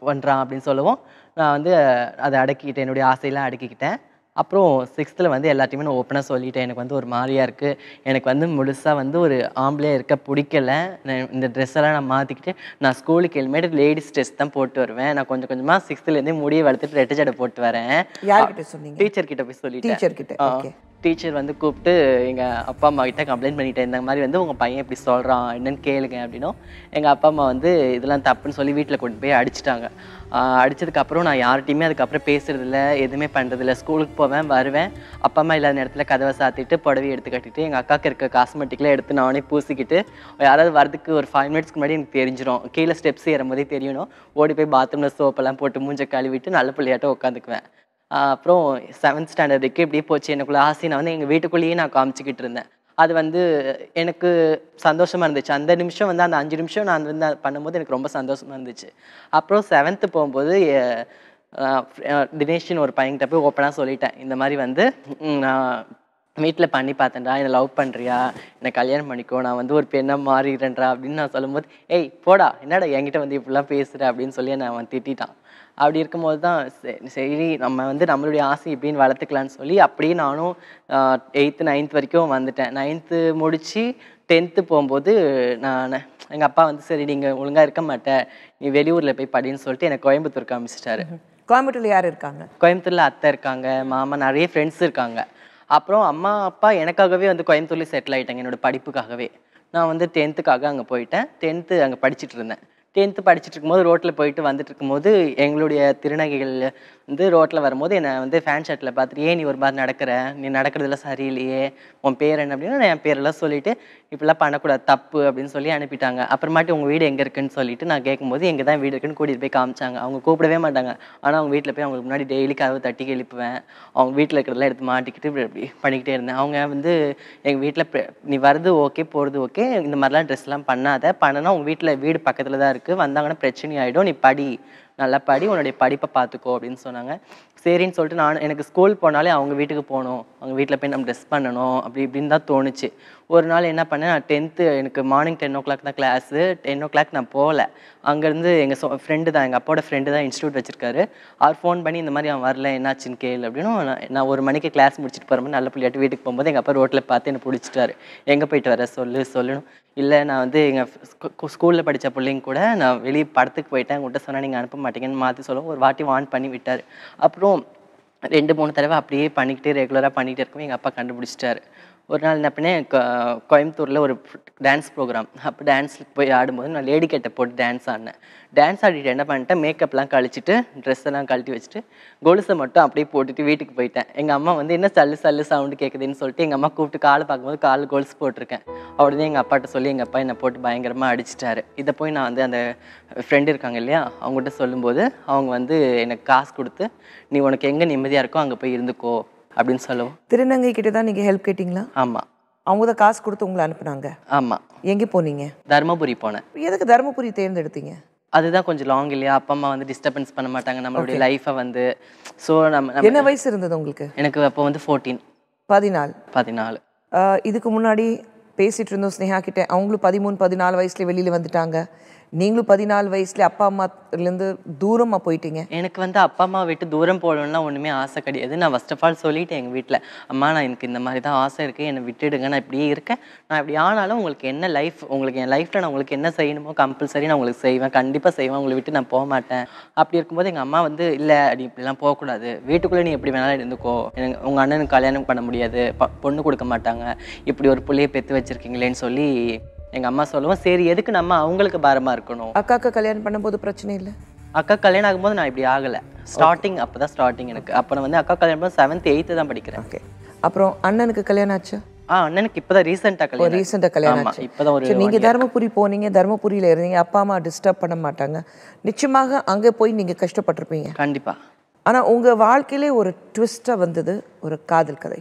பண்ணுறான் அப்படின்னு சொல்லவும் நான் வந்து அதை அடக்கிக்கிட்டேன் என்னுடைய ஆசையெல்லாம் அடக்கிக்கிட்டேன் அப்புறம் சிக்ஸ்த்தில் வந்து எல்லாத்தையுமே நான் ஓப்பனாக சொல்லிட்டேன் எனக்கு வந்து ஒரு மாதிரியா இருக்குது எனக்கு வந்து முழுசாக வந்து ஒரு ஆம்பளையாக இருக்க பிடிக்கல நான் இந்த ட்ரெஸ் எல்லாம் நான் மாற்றிக்கிட்டு நான் ஸ்கூலுக்கு இனிமேட்டு லேடிஸ் ட்ரெஸ் தான் போட்டு வருவேன் நான் கொஞ்சம் கொஞ்சமாக சிக்ஸ்த்துலேருந்தே முடியை வளர்த்துட்டு ரெட்டை ஜடை போட்டு வரேன் யார்கிட்ட சொன்னீங்க டீச்சர் கிட்ட போய் சொல்லிட்டேன் டீச்சர் கிட்ட ஓகே டீச்சர் வந்து கூப்பிட்டு எங்கள் அப்பா அம்மா கிட்ட கம்ப்ளைண்ட் பண்ணிட்டேன் இந்த மாதிரி வந்து உங்கள் பையன் இப்படி சொல்கிறான் என்னன்னு கேளுங்க அப்படின்னும் எங்கள் அப்பா அம்மா வந்து இதெல்லாம் தப்புன்னு சொல்லி வீட்டில் கொண்டு போய் அடிச்சிட்டாங்க ஆஹ் அடிச்சதுக்கப்புறம் நான் யார்கிட்டையுமே அதுக்கப்புறம் பேசுறதில்ல எதுவுமே பண்ணுறதில்ல ஸ்கூலுக்கு போவேன் வருவேன் அப்பா அம்மா இல்லாத நேரத்தில் கதவை சாத்திட்டு புடவை எடுத்து கட்டிட்டு எங்கள் அக்காவுக்கு இருக்க காஸ்மெட்டிக்லாம் எடுத்து நானே பூசிக்கிட்டு யாராவது வரதுக்கு ஒரு ஃபைவ் மினிட்ஸ்க்கு முன்னாடி எனக்கு தெரிஞ்சிடும் கீழே ஸ்டெப்ஸ் ஏறும்போதே தெரியணும் ஓடி போய் பாத்ரூமில் சோப்பெல்லாம் போட்டு மூஞ்ச கழுவிட்டு நல்ல பிள்ளையாட்டம் உட்காந்துக்குவேன் ஆஹ் அப்புறம் செவன்த் ஸ்டாண்டர்ட் வரைக்கும் இப்படியே போச்சு எனக்குள்ள ஆசை நான் வந்து எங்கள் வீட்டுக்குள்ளேயே நான் காமிச்சிக்கிட்டு இருந்தேன் அது வந்து எனக்கு சந்தோஷமா இருந்துச்சு அந்த நிமிஷம் வந்து அந்த அஞ்சு நிமிஷம் நான் வந்து அது பண்ணும்போது எனக்கு ரொம்ப சந்தோஷமா இருந்துச்சு அப்புறம் செவன்த்து போகும்போது எ- ஆஹ் அஹ் தினேஷ்னு ஒரு பையன்கிட்ட போய் ஓப்பனாக சொல்லிட்டேன் இந்த மாதிரி வந்து ம், நான் வீட்டில் பண்ணி பார்த்தேன்டா என்னை லவ் பண்ணுறியா என்னை கல்யாணம் பண்ணிக்கோ நான் வந்து ஒரு பெண்ணை மாறிடுறேன்டா அப்படின்னு நான் சொல்லும்போது ஏய் போடா என்னடா என்கிட்ட வந்து இப்படிலாம் பேசுகிற அப்படின்னு சொல்லி என்னை அவன் திட்டிட்டான் அப்படி இருக்கும்போது தான் சரி சரி நம்ம வந்து நம்மளுடைய ஆசை இப்படின்னு வளர்த்துக்கலான்னு சொல்லி அப்படியே நானும் எயித்து நைன்த் வரைக்கும் வந்துட்டேன் நைன்த்து முடித்து டென்த்து போகும்போது நான் எங்கள் அப்பா வந்து சரி நீங்கள் ஒழுங்காக இருக்க மாட்டே நீ வெளியூரில் போய் படின்னு சொல்லிட்டு என்னை கோயம்புத்தூர் காமிச்சிட்டாரு கோயம்புத்தூர்ல யார் இருக்காங்க கோயம்புத்தூர்ல அத்தை இருக்காங்க மாமா நிறைய ஃப்ரெண்ட்ஸ் இருக்காங்க அப்புறம் அம்மா அப்பா எனக்காகவே வந்து கோயம்புத்தூர்ல செட்டில் ஆயிட்டாங்க என்னோட படிப்புக்காகவே நான் வந்து டென்த்துக்காக அங்கே போயிட்டேன் டென்த்து அங்கே படிச்சுட்டு இருந்தேன் டென்த்து படிச்சுட்டு இருக்கும்போது ரோட்டில் போயிட்டு வந்துட்டு இருக்கும்போது எங்களுடைய திருநகைகள் வந்து ரோட்டில் வரும்போது என்னை வந்து ஃபேன் ஷர்ட்டில் பார்த்துட்டு ஏன் நீ ஒரு மாதிரி நடக்கிற நீ நடக்கிறதுல சரியில்லையே உன் பேர் என்ன அப்படின்னா நான் என் பேரெல்லாம் சொல்லிட்டு இப்படிலாம் பண்ணக்கூடாது தப்பு அப்படின்னு சொல்லி அனுப்பிட்டாங்க அப்புறமாட்டி உங்கள் வீடு எங்கே இருக்குன்னு சொல்லிட்டு நான் கேட்கும்போது எங்கே தான் வீடு இருக்குன்னு கூட்டிகிட்டு போய் காமிச்சாங்க அவங்க கூப்பிடவே மாட்டாங்க ஆனால் அவங்க வீட்டில் போய் அவங்களுக்கு முன்னாடி டெய்லி கதவு தட்டி எழுப்புவேன் அவங்க வீட்டில் இருக்கிறதெல்லாம் எடுத்து மாட்டிக்கிட்டு இப்படி இப்படி பண்ணிக்கிட்டே இருந்தேன் அவங்க வந்து எங்கள் வீட்டில் நீ வரது ஓகே போகிறது ஓகே இந்த மாதிரிலாம் ட்ரெஸ்லாம் பண்ணாத பண்ணனா உங்கள் வீட்டில் வீடு பக்கத்தில் தான் இருக்குது வந்தாங்கன்னா பிரச்சனை ஆகிடும் நீ படி நல்லா படி உன்னுடைய படிப்பை பார்த்துக்கோ அப்படின்னு சொன்னாங்க சரின்னு சொல்லிட்டு நான் எனக்கு ஸ்கூல் போனாலே அவங்க வீட்டுக்கு போகணும் அவங்க வீட்டில் போய் நம்ம ட்ரெஸ் பண்ணணும் அப்படி இப்படின்னு தான் தோணுச்சு ஒரு நாள் என்ன பண்ணேன் நான் டென்த்து எனக்கு மார்னிங் டென் ஓ கிளாக் தான் கிளாஸு டென் ஓ கிளாக் நான் போகல அங்கேருந்து எங்கள் சொ ஃப்ரெண்டு தான் எங்கள் அப்பாவோட ஃப்ரெண்டு தான் இன்ஸ்டியூட் வச்சிருக்காரு அவர் ஃபோன் பண்ணி இந்த மாதிரி அவன் வரல என்னாச்சுன்னு கேளு அப்படின்னு நான் நான் ஒரு மணிக்கு கிளாஸ் முடிச்சுட்டு போகிறோம் நல்ல பிள்ளையாட்டு வீட்டுக்கு போகும்போது எங்கள் அப்பா ரோட்டில் பார்த்து என்னை பிடிச்சிட்டாரு எங்கே போயிட்டு வர சொல்லு சொல்லணும் இல்லை நான் வந்து எங்கள் ஸ்கூலில் படித்த பிள்ளைங்க கூட நான் வெளியே படத்துக்கு போயிட்டேன் உங்கள்கிட்ட சொன்னால் நீங்கள் அனுப்ப மாட்டீங்கன்னு மாற்றி சொல்ல ஒரு வாட்டி வான் பண்ணி விட்டார் அப்புறம் ரெண்டு மூணு தடவை அப்படியே பண்ணிக்கிட்டே ரெகுலராக பண்ணிக்கிட்டே இருக்கவும் எங்கள் அப்பா கண்டுபிடிச்சிட்டாரு ஒரு நாள் என்ன பண்ணேன் கோ- கோயம்புத்தூரில் ஒரு டான்ஸ் ப்ரோக்ராம் அப்போ டான்ஸுக்கு போய் ஆடும்போது நான் லேடி கட்டை போட்டு டான்ஸ் ஆடினேன் டான்ஸ் ஆடிட்டு என்ன பண்ணிட்டேன் மேக்கப்லாம் கழிச்சிட்டு ட்ரெஸ் எல்லாம் கழட்டி வச்சுட்டு கொலுசை மட்டும் அப்படியே போட்டுட்டு வீட்டுக்கு போயிட்டேன் எங்கள் அம்மா வந்து என்ன சல்லு சல்லு சவுண்டு கேட்குதுன்னு சொல்லிட்டு எங்கள் அம்மா கூப்பிட்டு காலை பார்க்கும்போது கால் கொலுசு போட்டிருக்கேன் உடனே எங்கள் அப்பாட்ட சொல்லி எங்கள் அப்பா என்னை போட்டு பயங்கரமாக அடிச்சிட்டாரு இதை போய் நான் வந்து அந்த ஃப்ரெண்டு இருக்காங்க இல்லையா அவங்ககிட்ட சொல்லும்போது அவங்க வந்து எனக்கு காசு கொடுத்து நீ உனக்கு எங்கே நிம்மதியாக இருக்கோ அங்கே போய் இருந்துக்கோ அப்படின்னு சொல்லுவோம் திருநங்கை கிட்ட தான் நீங்க ஹெல்ப் கேட்டிங்களா ஆமாம் அவங்க தான் காசு கொடுத்து உங்களை அனுப்புனாங்க ஆமாம் எங்கே போனீங்க தருமபுரி போனேன் எதுக்கு தருமபுரி தேர்ந்தெடுத்தீங்க அதுதான் கொஞ்சம் லாங் இல்லையா அப்பா அம்மா வந்து டிஸ்டர்பன்ஸ் பண்ண மாட்டாங்க நம்மளுடைய லைஃப்பை வந்து ஸோ நம்ம நம்ம- என்ன வயசு இருந்தது உங்களுக்கு எனக்கு அப்போ வந்து ஃபோர்டீன் பதினாலு பதினாலு ஆஹ் இதுக்கு முன்னாடி பேசிட்டு இருந்தோம் ஸ்னேகா கிட்ட அவங்களும் பதிமூணு பதினாலு வயசுல வெளியில வந்துட்டாங்க நீங்களும் பதினாலு வயசுல அப்பா அம்மாலேருந்து தூரமா போயிட்டீங்க எனக்கு வந்து அப்பா அம்மா விட்டு தூரம் போகணும்லாம் ஒன்றுமே ஆசை கிடையாது நான் ஃபர்ஸ்ட் ஆஃப் ஆல் சொல்லிட்டேன் எங்கள் வீட்டில் அம்மா நான் எனக்கு இந்த மாதிரி தான் ஆசை இருக்குது என்னை விட்டுடுங்க நான் இப்படியே இருக்கேன் நான் இப்படி ஆனாலும் உங்களுக்கு என்ன லைஃப் உங்களுக்கு என் லைஃப்பில் நான் உங்களுக்கு என்ன செய்யணுமோ கம்பல்சரி நான் உங்களுக்கு செய்வேன் கண்டிப்பாக செய்வேன் உங்களை விட்டு நான் போக மாட்டேன் அப்படி இருக்கும்போது எங்கள் அம்மா வந்து இல்லை நீ இப்படிலாம் போகக்கூடாது வீட்டுக்குள்ளே நீ எப்படி வேணாலும் இருந்துக்கோ எனக்கு உங்கள் அண்ணனுக்கு கல்யாணம் பண்ண முடியாது ப- பொண்ணு கொடுக்க மாட்டாங்க இப்படி ஒரு புள்ளைய பெற்று வச்சிருக்கீங்களேன்னு சொல்லி எங்கள் அம்மா சொல்லுவோம் சரி எதுக்கு நம்ம அவங்களுக்கு பாரமாக இருக்கணும் அக்காக்கு கல்யாணம் பண்ணும்போது பிரச்சனை இல்லை அக்கா கல்யாணம் ஆகும்போது நான் இப்படி ஆகலை ஸ்டார்டிங் அப்போ தான் ஸ்டார்டிங் எனக்கு அப்போ நான் வந்து அக்கா கல்யாணம் பண்ணும்போது செவன்த் எயித்து தான் படிக்கிறேன் ஓகே அப்புறம் அண்ணனுக்கு கல்யாணம் ஆச்சு ஆ அண்ணனுக்கு இப்போ தான் ரீசெண்டாக ஒரு கல்யாணம் ரீசெண்டாக கல்யாணம் ஆமா ஆச்சு இப்போ தான் ஒரு சரி நீங்க தருமபுரி போனீங்க தருமபுரியில இருந்தீங்க அப்பா அம்மா டிஸ்டர்ப் பண்ண மாட்டாங்க நிச்சயமாக அங்கே போய் நீங்க கஷ்டப்பட்டிருப்பீங்க கண்டிப்பாக ஆனா உங்க வாழ்க்கையிலே ஒரு ட்விஸ்டா வந்தது ஒரு காதல் கதை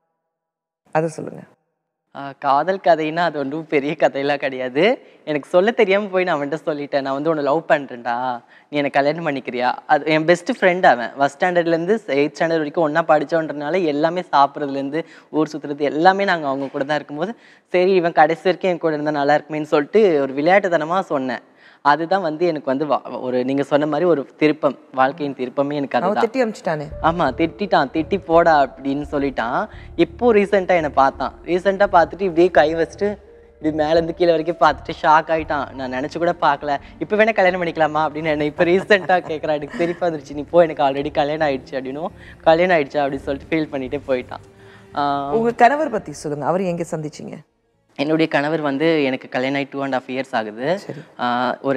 அதை சொல்லுங்க காதல் கதைன்னா அது ஒன்றும் பெரிய கதையெல்லாம் கிடையாது எனக்கு சொல்ல தெரியாமல் போய் நான் அவன்கிட்ட சொல்லிட்டேன் நான் வந்து உன்னை லவ் பண்ணுறேன்டா நீ எனக்கு கல்யாணம் பண்ணிக்கிறியா அது என் பெஸ்ட் ஃப்ரெண்ட் அவன் ஃபஸ்ட் ஸ்டாண்டர்ட்லேருந்து எயிட் ஸ்டாண்டர்ட் வரைக்கும் ஒன்றா படித்தோன்றனால எல்லாமே சாப்பிட்றதுலேருந்து ஊர் சுற்றுறது எல்லாமே நாங்கள் அவங்க கூட தான் இருக்கும்போது சரி இவன் கடைசி வரைக்கும் என் கூட இருந்தால் நல்லா இருக்குமேன்னு சொல்லிட்டு ஒரு விளையாட்டுத்தனமாக சொன்னேன் அதுதான் வந்து எனக்கு வந்து வா- ஒரு நீங்கள் சொன்ன மாதிரி ஒரு திருப்பம் வாழ்க்கையின் திருப்பமே எனக்கு அவன் அதுதான் திட்டி அமிச்சிட்டானே ஆமா திட்டிட்டான் திட்டி போடா அப்படின்னு சொல்லிட்டான் இப்போ ரீசெண்டாக என்னை பார்த்தான் ரீசெண்டாக பார்த்துட்டு இப்படியே கை வச்சுட்டு இப்படி மேலேருந்து கீழே வரைக்கும் பார்த்துட்டு ஷாக் ஆயிட்டான் நான் நினச்சி கூட பார்க்கல இப்போ வேணா கல்யாணம் பண்ணிக்கலாமா அப்படின்னு என்ன இப்போ ரீசெண்டாக கேட்குறான் எனக்கு திருப்பி வந்துருச்சு நீ போ எனக்கு ஆல்ரெடி கல்யாணம் ஆயிடுச்சு அப்படின்னும் கல்யாணம் ஆயிடுச்சா அப்படின்னு சொல்லிட்டு ஃபீல் பண்ணிட்டே போயிட்டான் ஆஹ் உங்க கணவர் பத்தி சொல்லுங்க அவர் எங்க சந்திச்சீங்க என்னுடைய கணவர் வந்து எனக்கு கல்யாணம் ஆகி டூ அண்ட் ஆஃப் இயர்ஸ் ஆகுது ஆஹ் ஒரு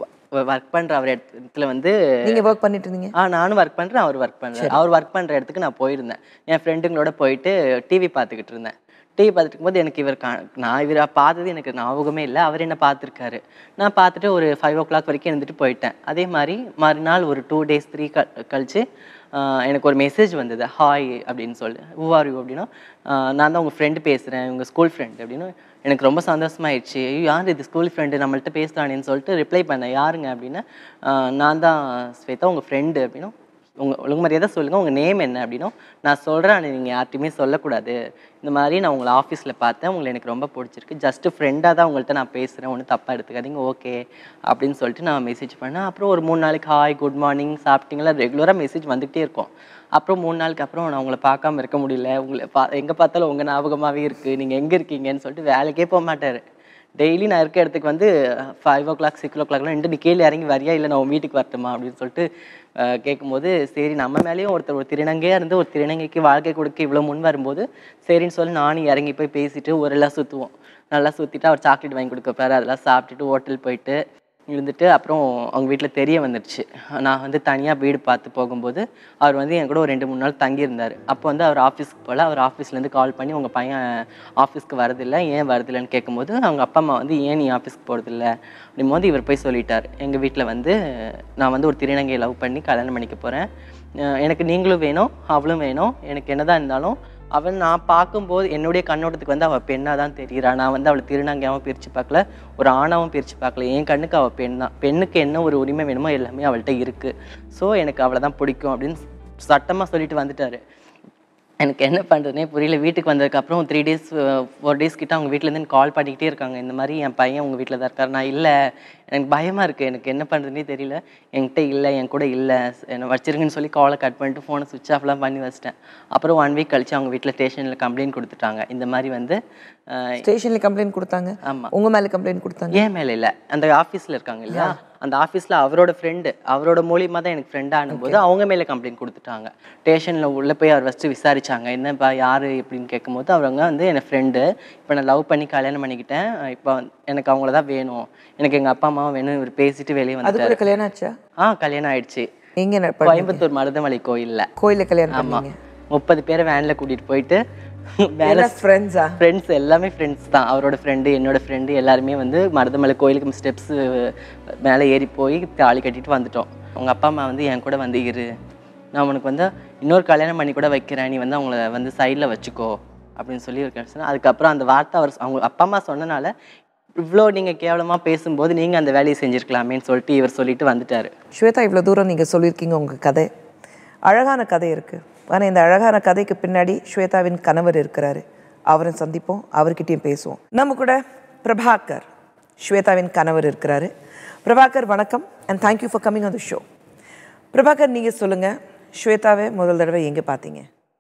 ஒர்க் பண்ணுற அவர் இடத்துல வந்து நீங்க ஒர்க் பண்ணிட்டு இருந்தீங்க ஆ நானும் ஒர்க் பண்ணுறேன் அவர் ஒர்க் பண்ணுறாரு அவர் ஒர்க் பண்ணுற இடத்துக்கு நான் போயிருந்தேன் என் ஃப்ரெண்டுங்களோட போயிட்டு டிவி பார்த்துக்கிட்டு இருந்தேன் டிவி பார்த்துட்டு இருக்கும்போது எனக்கு இவர் கா நான் இவரை பார்த்தது எனக்கு ஞாபகமே இல்லை அவர் என்ன பார்த்துருக்காரு நான் பார்த்துட்டு ஒரு ஃபைவ் ஓ கிளாக் வரைக்கும் இருந்துட்டு போயிட்டேன் அதே மாதிரி மறுநாள் ஒரு டூ டேஸ் த்ரீ க கழிச்சு ஆஹ் எனக்கு ஒரு மெசேஜ் வந்தது ஹாய் அப்படின்னு சொல்லி ஹூ ஆர் யூ அப்படின்னா ஆஹ் நான் தான் உங்கள் ஃப்ரெண்டு பேசுகிறேன் உங்கள் ஸ்கூல் ஃப்ரெண்ட் அப்படின்னு எனக்கு ரொம்ப சந்தோஷமாயிடுச்சு ஐயோ யார் இது ஸ்கூல் ஃப்ரெண்டு நம்மள்ட்ட பேசுகிறானேன்னு சொல்லிட்டு ரிப்ளை பண்ணேன் யாருங்க அப்படின்னு ஆஹ் நான் தான் ஸ்வேதா உங்கள் ஃப்ரெண்டு அப்படின்னும் உங்கள் ஒழுங்கு மரியாதை சொல்லுங்கள் உங்கள் நேம் என்ன அப்படின்னும் நான் சொல்கிறேன் ஆனால் நீங்கள் யார்ட்டையுமே சொல்லக்கூடாது இந்த மாதிரி நான் உங்களை ஆஃபீஸில் பார்த்தேன் உங்களை எனக்கு ரொம்ப பிடிச்சிருக்கு ஜஸ்ட் ஃப்ரெண்டாக தான் உங்கள்கிட்ட நான் பேசுகிறேன் ஒன்றும் தப்பாக எடுத்துக்காதீங்க ஓகே அப்படின்னு சொல்லிட்டு நான் மெசேஜ் பண்ணேன் அப்புறம் ஒரு மூணு நாளைக்கு ஹாய் குட் மார்னிங் சாப்பிட்டீங்களா ரெகுலராக மெசேஜ் வந்துகிட்டே இருக்கும் அப்புறம் மூணு நாளுக்கு அப்புறம் நான் உங்களை பார்க்காம இருக்க முடியல உங்களை பா எங்கே பார்த்தாலும் உங்கள் ஞாபகமாகவே இருக்குது நீங்கள் எங்கே இருக்கீங்கன்னு சொல்லிட்டு வேலைக்கே போக மாட்டார் டெய்லி நான் இருக்க இடத்துக்கு வந்து ஃபைவ் ஓ கிளாக் சிக்ஸ் ஓ கிளாக்லாம் ரெண்டு நீ கீழே இறங்கி வரியா இல்லை நான் உன் வீட்டுக்கு வரட்டுமா அப்படின்னு சொல்லிட்டு அஹ், கேட்கும்போது சரி நம்ம மேலேயும் ஒருத்தர் ஒரு திருநங்கையாக இருந்து ஒரு திருநங்கைக்கு வாழ்க்கை கொடுக்க இவ்வளோ முன் வரும்போது சரின்னு சொல்லி நானும் இறங்கி போய் பேசிட்டு ஒரு எல்லாம் சுற்றுவோம் நல்லா சுற்றிட்டு அவர் சாக்லேட் வாங்கி கொடுக்கப்பாரு அதெல்லாம் சாப்பிட்டுட்டு ஹோட்டல் போயிட்டு இருந்துட்டு அப்புறம் அவங்க வீட்டில் தெரிய வந்துடுச்சு நான் வந்து தனியாக வீடு பார்த்து போகும்போது அவர் வந்து என் கூட ஒரு ரெண்டு மூணு நாள் தங்கியிருந்தார் அப்போ வந்து அவர் ஆஃபீஸ்க்கு போகல அவர் ஆஃபீஸ்லேருந்து கால் பண்ணி உங்கள் பையன் ஆஃபீஸ்க்கு வரதில்லை ஏன் வரதில்லைன்னு கேட்கும்போது அவங்க அப்பா அம்மா வந்து ஏன் நீ ஆஃபீஸ்க்கு போகிறதில்ல அப்படின் போது இவர் போய் சொல்லிட்டார் எங்கள் வீட்டில் வந்து நான் வந்து ஒரு திருநங்கையை லவ் பண்ணி கல்யாணம் பண்ணிக்க போகிறேன் எனக்கு நீங்களும் வேணும் அவளும் வேணும் எனக்கு என்னதான் இருந்தாலும் அவன் நான் பார்க்கும்போது என்னுடைய கண்ணோட்டத்துக்கு வந்து அவள் பெண்ணாக தான் தெரியுறா நான் வந்து அவளை திருநங்கையாகவும் பிரித்து பார்க்கல ஒரு ஆணாவும் பிரித்து பார்க்கல என் கண்ணுக்கு அவள் பெண் தான் பெண்ணுக்கு என்ன ஒரு உரிமை வேணுமோ எல்லாமே அவள்கிட்ட இருக்குது ஸோ எனக்கு அவளை தான் பிடிக்கும் அப்படின்னு சட்டமாக சொல்லிட்டு வந்துட்டாரு எனக்கு என்ன பண்ணுறதுனே புரியல வீட்டுக்கு வந்ததுக்கப்புறம் த்ரீ டேஸ் ஃபோர் டேஸ் கிட்ட அவங்க வீட்டிலேருந்து கால் பண்ணிக்கிட்டே இருக்காங்க இந்த மாதிரி என் பையன் உங்கள் வீட்டில் தான் இருக்கார் நான் இல்லை எனக்கு பயமாக இருக்குது எனக்கு என்ன பண்ணுறதுனே தெரியல என்கிட்ட இல்லை என் கூட இல்லை என்னை வச்சிருங்கன்னு சொல்லி காலை கட் பண்ணிட்டு ஃபோனை சுவிட்ச் ஆஃப்லாம் பண்ணி வச்சிட்டேன் அப்புறம் ஒன் வீக் கழிச்சு அவங்க வீட்டில் ஸ்டேஷனில் கம்ப்ளைண்ட் கொடுத்துட்டாங்க இந்த மாதிரி வந்து அஹ், ஸ்டேஷன்ல கம்ப்ளைண்ட் கொடுத்தாங்க ஆமா. உங்க மேல கம்ப்ளைண்ட் கொடுத்தாங்க ஏன் மேலே இல்லை அந்த ஆஃபீஸில் இருக்காங்க இல்லையா அந்த ஆஃபீஸில் அவரோட ஃப்ரெண்டு அவரோட மூலியமாக தான் எனக்கு ஃப்ரெண்ட் ஆனும்போது அவங்க மேலே கம்ப்ளைண்ட் கொடுத்துட்டாங்க ஸ்டேஷனில் உள்ளே போய் அவர் ஃபஸ்ட்டு விசாரிச்சாங்க என்னப்பா யார் எப்படின்னு கேட்கும்போது அவங்க வந்து என் ஃப்ரெண்டு இப்போ நான் லவ் பண்ணி கல்யாணம் பண்ணிக்கிட்டேன் இப்போ எனக்கு அவங்கள தான் வேணும் எனக்கு எங்கள் அப்பா அம்மாவும் வேணும் இவர் பேசிட்டு வெளியே அது வந்துட்டாரு கூட கல்யாணம் ஆச்சா ஆ கல்யாணம் ஆயிடுச்சு எங்க ந- பண்ணீங்க? கோயம்புத்தூர் மருதமலை கோயிலில் கோயில்ல கல்யாணம் ஆமாம் பண்ணீங்க முப்பது பேரை வேனில் கூட்டிகிட்டு போயிட்டு வேலை எல்லாம் ஃப்ரெண்ட்ஸா ஃப்ரெண்ட்ஸ் எல்லாமே ஃப்ரெண்ட்ஸ் தான் அவரோட ஃப்ரெண்டு என்னோட ஃப்ரெண்டு எல்லாருமே வந்து மருதமலை கோயிலுக்கு ஸ்டெப்ஸ் மேலே ஏறி போய் தாலி கட்டிட்டு வந்துட்டோம் அவங்க அப்பா அம்மா வந்து என் கூட வந்து இரு நான் உனக்கு வந்து இன்னொரு கல்யாணம் பண்ணி கூட வைக்கிறேன் நீ வந்து அவங்கள வந்து சைடில் வச்சுக்கோ அப்படின்னு சொல்லி இருக்கேன் சொன்னா அதுக்கப்புறம் அந்த வார்த்தை அவர் அவங்க அப்பா அம்மா சொன்னனால இவ்வளோ நீங்கள் கேவலமாக பேசும்போது நீங்கள் அந்த வேலையை செஞ்சுருக்கலாமேன்னு சொல்லிட்டு இவர் சொல்லிட்டு வந்துட்டாரு ஸ்வேதா இவ்வளோ தூரம் நீங்கள் சொல்லியிருக்கீங்க உங்கள் கதை அழகான கதை இருக்குது ஆனால் இந்த அழகான கதைக்கு பின்னாடி ஸ்வேதாவின் கணவர் இருக்கிறாரு அவரை சந்திப்போம் அவர்கிட்டயும் பேசுவோம் நம்ம கூட பிரபாகர் ஸ்வேதாவின் கணவர் இருக்கிறாரு பிரபாகர் வணக்கம் and thank you for coming on the show Prabhakar நீங்கள் சொல்லுங்கள் ஸ்வேதாவை முதல் தடவை எங்கே பார்த்தீங்க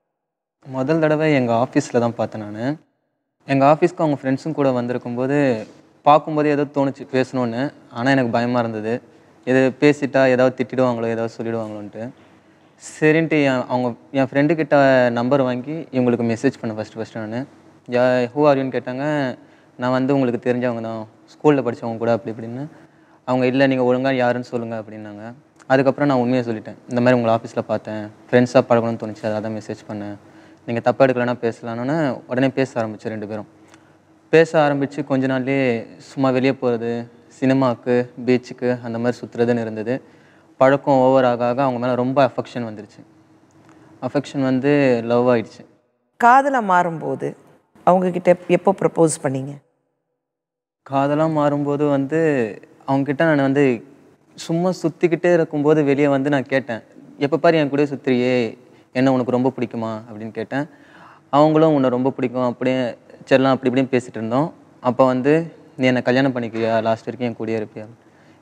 முதல் தடவை எங்கள் ஆஃபீஸில் தான் பார்த்தேன் நான் எங்கள் ஆஃபீஸ்க்கு அவங்க ஃப்ரெண்ட்ஸும் கூட வந்திருக்கும்போது பார்க்கும்போது ஏதோ தோணுச்சு பேசணுன்னு ஆனால் எனக்கு பயமாக இருந்தது இது பேசிட்டா ஏதாவது திட்டிடுவாங்களோ ஏதாவது சொல்லிடுவாங்களோன்ட்டு சரின்ட்டு என் அவங்க என் ஃப்ரெண்டு கிட்ட நம்பர் வாங்கி இவங்களுக்கு மெசேஜ் பண்ணேன் ஃபஸ்ட்டு ஃபஸ்ட்டு நான் யா ஹூ ஆர்யூன்னு கேட்டாங்க நான் வந்து உங்களுக்கு தெரிஞ்சவங்க தான் ஸ்கூலில் படித்தவங்க கூட அப்படி இப்படின்னு அவங்க இல்லை நீங்கள் ஒழுங்காக யாருன்னு சொல்லுங்கள் அப்படின்னாங்க அதுக்கப்புறம் நான் உண்மையை சொல்லிட்டேன் இந்த மாதிரி உங்களை ஆஃபீஸில் பார்த்தேன் ஃப்ரெண்ட்ஸாக பழகணும்னு தோணுச்சு அதான் தான் மெசேஜ் பண்ணேன் நீங்கள் தப்பாக எடுக்கலன்னா பேசலான்னு உடனே பேச ஆரம்பிச்சு ரெண்டு பேரும் பேச ஆரம்பித்து கொஞ்ச நாள்லயே சும்மா வெளியே போகிறது சினிமாவுக்கு பீச்சுக்கு அந்த மாதிரி சுற்றுறதுன்னு இருந்தது பழக்கம் ஓவர் ஆக ஆக அவங்க மேலே ரொம்ப அஃபெக்ஷன் வந்துருச்சு அஃபெக்ஷன் வந்து லவ் ஆயிடுச்சு காதலாக மாறும்போது அவங்கக்கிட்ட எப்போ ப்ரப்போஸ் பண்ணீங்க காதலாக மாறும்போது வந்து அவங்கக்கிட்ட நான் வந்து சும்மா சுற்றிக்கிட்டே இருக்கும்போது வெளியே வந்து நான் கேட்டேன் எப்போ பாரு என் கூடயே சுற்றுறியே என்ன உனக்கு ரொம்ப பிடிக்குமா அப்படின்னு கேட்டேன் அவங்களும் உன்னை ரொம்ப பிடிக்கும் அப்படியே சரிலாம் அப்படி இப்படின்னு பேசிகிட்டு இருந்தோம் அப்போ வந்து நீ என்னை கல்யாணம் பண்ணிக்கிறியா லாஸ்ட் வரைக்கும் என் கூடயே இருப்பியா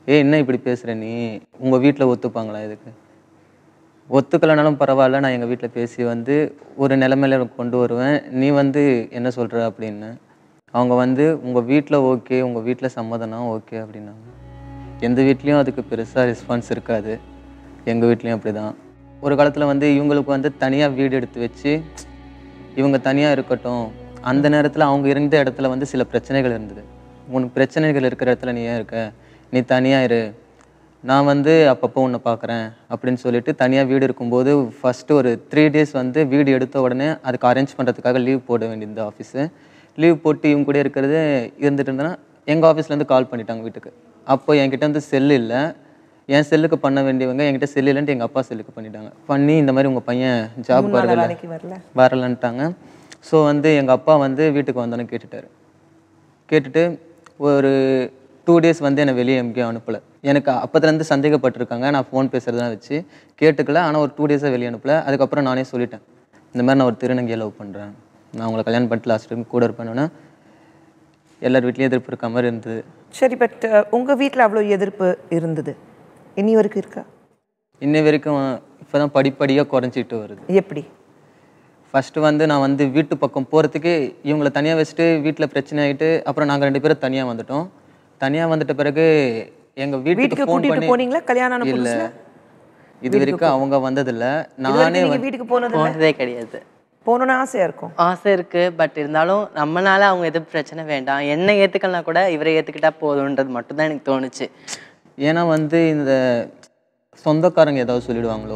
ஏ என்ன இப்படி பேசுகிற நீ உங்கள் வீட்டில் ஒத்துப்பாங்களா இதுக்கு ஒத்துக்கலைனாலும் பரவாயில்ல நான் எங்கள் வீட்டில் பேசி வந்து ஒரு நிலைமையில கொண்டு வருவேன் நீ வந்து என்ன சொல்கிற அப்படின்னு அவங்க வந்து உங்கள் வீட்டில் ஓகே உங்கள் வீட்டில் சம்மதம்னா ஓகே அப்படின்னாங்க எந்த வீட்லேயும் அதுக்கு பெருசாக ரெஸ்பான்ஸ் இருக்காது எங்கள் வீட்லேயும் அப்படி தான் ஒரு காலத்தில் வந்து இவங்களுக்கு வந்து தனியாக வீடு எடுத்து வச்சு இவங்க தனியாக இருக்கட்டும் அந்த நேரத்தில் அவங்க இருந்த இடத்துல வந்து சில பிரச்சனைகள் இருந்தது உனக்கு பிரச்சனைகள் இருக்கிற இடத்துல நீ ஏன் இருக்க நீ தனியாக இரு நான் வந்து அப்பப்போ உன்னை பார்க்குறேன் அப்படின்னு சொல்லிட்டு தனியாக வீடு இருக்கும்போது ஃபஸ்ட்டு ஒரு த்ரீ டேஸ் வந்து வீடு எடுத்த உடனே அதுக்கு அரேஞ்ச் பண்ணுறதுக்காக லீவ் போட வேண்டியது ஆஃபீஸு லீவ் போட்டு இவங்க கூட இருக்கிறது இருந்துட்டு இருந்தேன்னா எங்கள் ஆஃபீஸ்லேருந்து கால் பண்ணிட்டாங்க வீட்டுக்கு அப்போ என்கிட்ட வந்து செல் இல்லை என் செல்லுக்கு பண்ண வேண்டியவங்க என்கிட்ட செல் இல்லைன்ட்டு எங்கள் அப்பா செல்லுக்கு பண்ணிட்டாங்க பண்ணி இந்த மாதிரி உங்கள் பையன் ஜாப் வரல வேலைக்கு வரல வரலன்ட்டாங்க ஸோ வந்து எங்கள் அப்பா வந்து வீட்டுக்கு வந்தோன்னு கேட்டுட்டாரு கேட்டுட்டு ஒரு டூ டேஸ் வந்து என்னை வெளியே எங்கேயும் அனுப்பலை எனக்கு அப்போத்துலேருந்து சந்தேகப்பட்டிருக்காங்க நான் ஃபோன் பேசுகிறதெல்லாம் வச்சு கேட்டுக்கல ஆனால் ஒரு டூ டேஸாக வெளியே அனுப்பல அதுக்கப்புறம் நானே சொல்லிட்டேன் இந்த மாதிரி நான் ஒரு திருநங்கையை லவ் பண்ணுறேன் நான் உங்களை கல்யாணம் பண்ணிட்டு லாஸ்ட் டைம் கூட இருப்பேன்னா எல்லார் வீட்லேயும் எதிர்ப்பு இருக்க மாதிரி இருந்தது சரி பட் உங்க வீட்ல அவ்வளோ எதிர்ப்பு இருந்தது இனி வரைக்கும் இருக்கா இன்னை வரைக்கும் இப்போ தான் படிப்படியாக குறைஞ்சிட்டு வருது எப்படி ஃபஸ்ட்டு வந்து நான் வந்து வீட்டு பக்கம் போகிறதுக்கு இவங்கள தனியாக வச்சுட்டு வீட்டில் பிரச்சனை ஆகிட்டு அப்புறம் நாங்கள் ரெண்டு பேரும் தனியாக வந்துட்டோம் தனியாக வந்துட்ட பிறகு எங்கள் வீட்டுக்கு வீட்டுக்கு ஃபோன் கூட்டிட்டு பண்ணி போனீங்களா கல்யாணம் ஆன இல்லை புதுசுல இது வரைக்கும் அவங்க வந்ததில்ல இது நானே வரைக்கும் நீங்க வந்து வீட்டுக்கு போனது இல்ல? போனதே கிடையாது போகணும்னு ஆசையா இருக்கும் ஆசை இருக்கு பட் இருந்தாலும் நம்மளால அவங்க எதுவும் பிரச்சனை வேண்டாம் என்ன ஏத்துக்கலாம் கூட இவரை ஏத்துக்கிட்டா போதும்ன்றது மட்டும்தான் எனக்கு தோணுச்சு ஏன்னா வந்து இந்த சொந்தக்காரங்க ஏதாவது சொல்லிடுவாங்களோ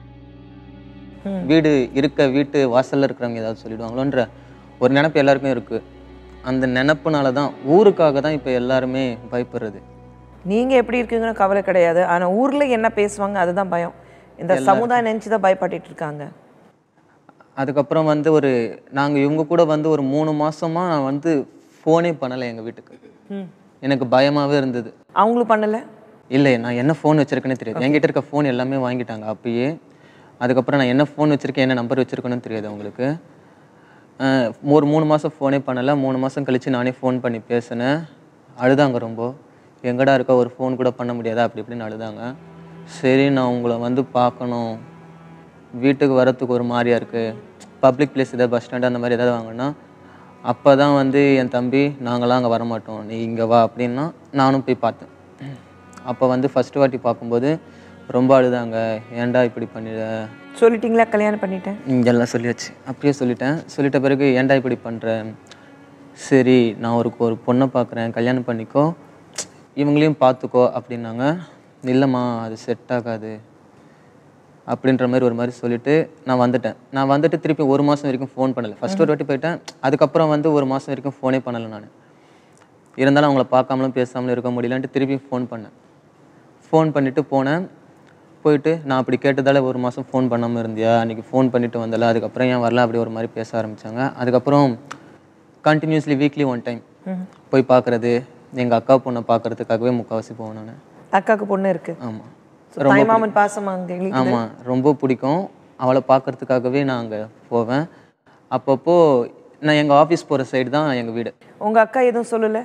வீடு இருக்க வீட்டு வாசல்ல இருக்கிறவங்க ஏதாவது சொல்லிடுவாங்களோன்ற ஒரு நினப்பு எல்லாருக்கும் இருக்கு அந்த நினப்புனால தான் ஊருக்காக தான் இப்போ எல்லாருமே பயப்படுறது நீங்க எப்படி இருக்கீங்கன்னு கவலை கிடையாது ஆனா ஊர்ல என்ன பேசுவாங்க அதுதான் பயம் இந்த சமுதாயம் நினைச்சு தான் பயப்பட்டுட்டு இருக்காங்க அதுக்கப்புறம் வந்து ஒரு நாங்கள் இவங்க கூட வந்து ஒரு மூணு மாசமா நான் வந்து ஃபோனே பண்ணலை எங்கள் வீட்டுக்கு எனக்கு பயமாகவே இருந்தது அவங்களும் பண்ணல இல்லை நான் என்ன ஃபோன் வச்சிருக்கேனே தெரியாது என்கிட்ட இருக்க ஃபோன் எல்லாமே வாங்கிட்டாங்க அப்பயே அதுக்கப்புறம் நான் என்ன ஃபோன் வச்சிருக்கேன் என்ன நம்பர் வச்சிருக்கேன்னு தெரியாது அவங்களுக்கு அஹ் ஒரு மூணு மாதம் ஃபோனே பண்ணலை மூணு மாதம் கழித்து நானே ஃபோன் பண்ணி பேசினேன் அழுதாங்க ரொம்ப எங்கடா இருக்க ஒரு ஃபோன் கூட பண்ண முடியாதா அப்படி இப்படின்னு அழுதாங்க சரி நான் உங்களை வந்து பார்க்கணும் வீட்டுக்கு வரத்துக்கு ஒரு மாதிரியா இருக்குது பப்ளிக் பிளேஸ் ஏதாவது பஸ் ஸ்டாண்டு அந்த மாதிரி ஏதாவது வாங்கினா அப்போ தான் வந்து என் தம்பி நாங்களாம் அங்கே வரமாட்டோம் நீ இங்கே வா அப்படின்னா நானும் போய் பார்த்தேன் அப்போ வந்து ஃபஸ்ட்டு வாட்டி பார்க்கும்போது ரொம்ப அழுதாங்க ஏன்டா இப்படி பண்ணிட சொல்லிட்டீங்களா கல்யாணம் பண்ணிட்டேன் இங்கெல்லாம் சொல்லியாச்சு அப்படியே சொல்லிட்டேன் சொல்லிட்ட பிறகு ஏன்டா இப்படி பண்ணுற சரி நான் ஒரு ஒரு பொண்ணை பார்க்குறேன் கல்யாணம் பண்ணிக்கோ இவங்களையும் பார்த்துக்கோ அப்படின்னாங்க இல்லைம்மா அது செட் ஆகாது அப்படின்ற மாதிரி ஒரு மாதிரி சொல்லிட்டு நான் வந்துட்டேன் நான் வந்துட்டு திருப்பி ஒரு மாதம் வரைக்கும் ஃபோன் பண்ணலை ஃபர்ஸ்ட் ஒரு வாட்டி போயிட்டேன் அதுக்கப்புறம் வந்து ஒரு மாதம் வரைக்கும் ஃபோனே பண்ணலை நான் இருந்தாலும் அவங்கள பார்க்காமலும் பேசாமலும் இருக்க முடியலன்ட்டு திருப்பி ஃபோன் பண்ணேன் ஃபோன் பண்ணிவிட்டு போனேன் போயிட்டு நான் அப்படி கேட்டதால ஒரு மாதம் ஃபோன் பண்ணாமல் இருந்தியா அன்றைக்கி ஃபோன் பண்ணிட்டு வந்தல அதுக்கப்புறம் ஏன் வரல அப்படி ஒரு மாதிரி பேச ஆரம்பித்தாங்க அதுக்கப்புறம் கண்டினியூஸ்லி வீக்லி ஒன் டைம் போய் பார்க்குறது எங்கள் அக்கா பொண்ணை பார்க்கறதுக்காகவே முக்கால்வாசி போவேன் நான் அக்காக்கு பொண்ணு இருக்கு ஆமாம் So, தாய்மாமன் பாசம் அங்க எங்களுக்கு ஆமாம் ரொம்ப பிடிக்கும் அவளை பார்க்கறதுக்காகவே நான் அங்கே போவேன் அப்பப்போ நான் எங்கள் ஆஃபீஸ் போகிற சைடு தான் எங்கள் வீடு உங்க அக்கா எதுவும் சொல்லல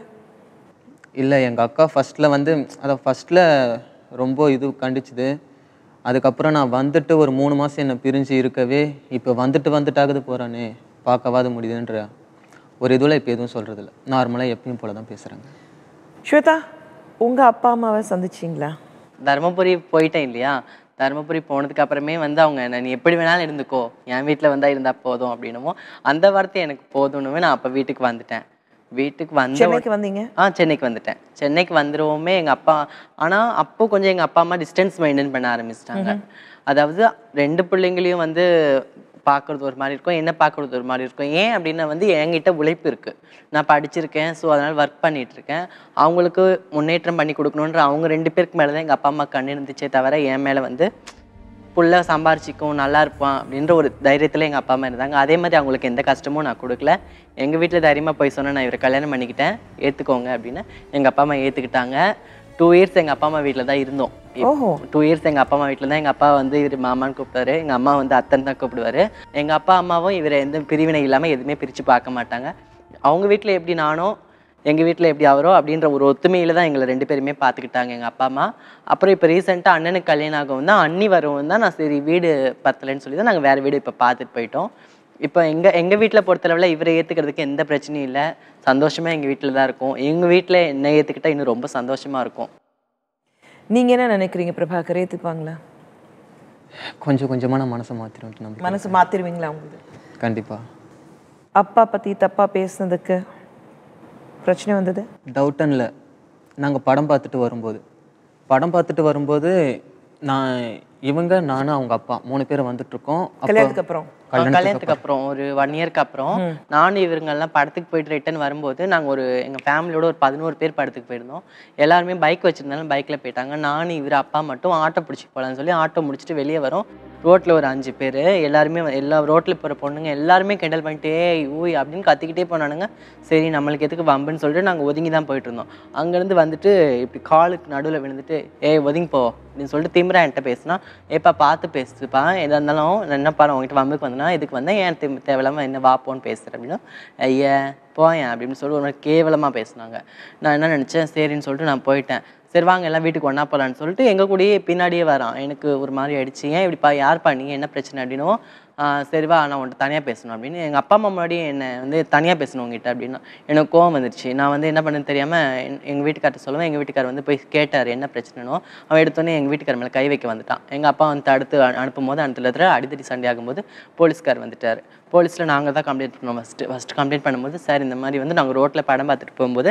இல்லை எங்கள் அக்கா ஃபஸ்ட்டில் வந்து அதை ஃபஸ்ட்டில் ரொம்ப இது கண்டிச்சுது அதுக்கப்புறம் நான் வந்துட்டு ஒரு மூணு மாதம் என்னை பிரிஞ்சு இருக்கவே இப்போ வந்துட்டு வந்துட்டாகுது போகிறானே பார்க்கவாது முடியுதுன்ற ஒரு இதுவில் இப்போ எதுவும் சொல்கிறதில்ல நார்மலாக எப்பயும் போல தான் பேசுகிறாங்க ஸ்வேதா உங்க அப்பா அம்மாவை சந்திச்சீங்களா தருமபுரி போயிட்டேன் இல்லையா தருமபுரி போனதுக்கு அப்புறமே வந்து அவங்க என்ன நீ எப்படி வேணாலும் இருந்துக்கோ என் வீட்டில் வந்தா இருந்தா போதும் அப்படின்னமோ அந்த வார்த்தை எனக்கு போதும்னுமே நான் அப்போ வீட்டுக்கு வந்துட்டேன் வீட்டுக்கு வந்த சென்னைக்கு வந்தீங்க ஆ சென்னைக்கு வந்துட்டேன் சென்னைக்கு வந்துருவோமே எங்க அப்பா ஆனா அப்போ கொஞ்சம் எங்க அப்பா அம்மா டிஸ்டன்ஸ் மெயின்டைன் பண்ண ஆரம்பிச்சிட்டாங்க அதாவது ரெண்டு பிள்ளைங்களையும் வந்து பார்க்கறது ஒரு மாதிரி இருக்கும் என்ன பார்க்கறது ஒரு மாதிரி இருக்கும் ஏன் அப்படின்னா வந்து என்கிட்ட உழைப்பு இருக்கு நான் படிச்சிருக்கேன் ஸோ அதனால ஒர்க் பண்ணிட்டு இருக்கேன் அவங்களுக்கு முன்னேற்றம் பண்ணி கொடுக்கணுன்ற அவங்க ரெண்டு பேருக்கு மேலே தான் எங்கள் அப்பா அம்மா கண் இருந்துச்சே தவிர என் மேலே வந்து புள்ள சம்பாரிச்சிக்கும் நல்லா இருப்பான் அப்படின்ற ஒரு தைரியத்தில் எங்கள் அப்பா அம்மா இருந்தாங்க அதே மாதிரி அவங்களுக்கு எந்த கஷ்டமும் நான் கொடுக்கல எங்கள் வீட்டில் தைரியமாக போய் சொன்னேன் நான் இவரை கல்யாணம் பண்ணிக்கிட்டேன் ஏற்றுக்கோங்க அப்படின்னு எங்கள் அப்பா அம்மா ஏற்றுக்கிட்டாங்க டூ இயர்ஸ் எங்கள் அப்பா அம்மா வீட்டில் தான் இருந்தோம் ஓஹோ டூ இயர்ஸ் எங்கள் அப்பா அம்மா வீட்டில் தான் எங்கள் அப்பா வந்து இவர் மாமான்னு கூப்பிட்டாரு எங்கள் அம்மா வந்து அத்தன் தான் கூப்பிடுவாரு எங்கள் அப்பா அம்மாவும் இவரை எந்த பிரிவினை இல்லாமல் எதுவுமே பிரித்து பார்க்க மாட்டாங்க அவங்க வீட்டில் எப்படி நானோ எங்கள் வீட்டில் எப்படி அவரோ அப்படின்ற ஒரு ஒத்துமையில் தான் எங்களை ரெண்டு பேருமே பார்த்துக்கிட்டாங்க எங்கள் அப்பா அம்மா அப்புறம் இப்போ ரீசெண்டாக அண்ணனுக்கு கல்யாணம் ஆகவும் தான் அண்ணி வரவும் தான் நான் சரி வீடு பத்தலைன்னு சொல்லி தான் நாங்கள் வேறு வீடு இப்போ பார்த்துட்டு போயிட்டோம் இப்போ எங்கள் எங்கள் வீட்டில் பொறுத்தளவில் இவரை ஏற்றுக்கிறதுக்கு எந்த பிரச்சனையும் இல்லை சந்தோஷமாக எங்கள் வீட்டில் தான் இருக்கும் எங்கள் வீட்டில் என்னை ஏற்றுக்கிட்டா இன்னும் ரொம்ப சந்தோஷமாக இருக்கும் நீங்க என்ன நினைக்கிறீங்க பிரபாகர் ஏத்துப்பாங்களா கொஞ்சம் கொஞ்சமாக நான் மனசை மாற்றிடும் நம்பி மனசு மாத்திருவீங்களா உங்களுக்கு கண்டிப்பாக அப்பா பத்தி தப்பா பேசுனதுக்கு பிரச்சனை வந்தது டவுட்டன் இல்லை நாங்கள் படம் பார்த்துட்டு வரும்போது படம் பார்த்துட்டு வரும்போது நான் இவங்க நானும் அவங்க அப்பா மூணு பேர் வந்துட்டு இருக்கோம் அப்போ கல்யாணத்துக்கு அப்புறம் கல்யாணத்துக்கு அப்புறம் ஒரு ஒன் இயர்க்கு அப்புறம் நானும் இவங்கெல்லாம் படத்துக்கு போயிட்டு ரிட்டர்ன் வரும்போது நாங்கள் ஒரு எங்கள் ஃபேமிலியோட ஒரு பதினோரு பேர் படத்துக்கு போயிருந்தோம் எல்லாருமே பைக் வச்சிருந்தாலும் பைக்கில் போயிட்டாங்க நானும் இவர் அப்பா மட்டும் ஆட்டோ பிடிச்சி போகலான்னு சொல்லி ஆட்டோ முடிச்சுட்டு வெளியே வரோம் ரோட்டில் ஒரு அஞ்சு பேர் எல்லாருமே வ- எல்லா ரோட்டில் போகிற பொண்ணுங்க எல்லாருமே கிண்டல் பண்ணிட்டு ஏய் ஊய் அப்படின்னு கத்திக்கிட்டே போனானுங்க சரி நம்மளுக்கு எதுக்கு வம்புன்னு சொல்லிட்டு நாங்கள் ஒதுங்கி தான் போயிட்டு இருந்தோம் அங்கேருந்து வந்துட்டு இப்படி காலுக்கு நடுவில் விழுந்துட்டு ஏய் ஒதுங்கி போ அப்படின்னு சொல்லிட்டு திமிரா என்கிட்ட பேசினா ஏப்பா பார்த்து பேசுப்பா எதாக இருந்தாலும் நான் என்ன பாரு உங்ககிட்ட வம்புக்கு வந்தனா இதுக்கு வந்தேன் ஏன் திம் தேவையில்லாமல் என்ன வாப்போன்னு பேசுகிறேன் அப்படின்னு ஐயா போயேன் அப்படின்னு சொல்லி ஒரு மாதிரி கேவலமாக பேசுனாங்க நான் என்ன நினச்சேன் சரின்னு சொல்லிட்டு நான் போயிட்டேன் சரி வாங்க எல்லாம் வீட்டுக்கு ஒன்றா போகலான்னு சொல்லிட்டு எங்கள் கூடயே பின்னாடியே வரான் எனக்கு ஒரு மாதிரி ஆயிடுச்சு ஏன் இப்படிப்பா யார்ப்பா நீ என்ன பிரச்சனை அப்படின்னும் "ஆஹ் சரி வா நான் உன்ட்ட தனியாக பேசணும் அப்படின்னு எங்கள் அப்பா அம்மா முன்னாடி என்னை வந்து தனியாக பேசணும் உங்ககிட்ட அப்படின்னா எனக்கு கோவம் வந்துருச்சு நான் வந்து என்ன பண்ணேன்னு தெரியாமல் எங்கள் வீட்டுக்கார்ட்ட சொல்லுவேன் எங்கள் வீட்டுக்கார் வந்து போய் கேட்டார் என்ன பிரச்சனைனோ அவன் எடுத்தோன்னே எங்கள் வீட்டுக்கார் மேலே கை வைக்க வந்துட்டான் எங்கள் அப்பா வந்து தடுத்து அனு- அனுப்பும்போது அந்த இடத்துல அடித்தடி சண்டை ஆகும்போது போலீஸ்கார் வந்துட்டார் போலீஸில் நாங்கள் தான் கம்ப்ளைண்ட் பண்ணோம் ஃபஸ்ட்டு ஃபஸ்ட்டு கம்ப்ளைண்ட் பண்ணும்போது சார் இந்த மாதிரி வந்து நாங்கள் ரோட்டில் படம் பார்த்துட்டு போகும்போது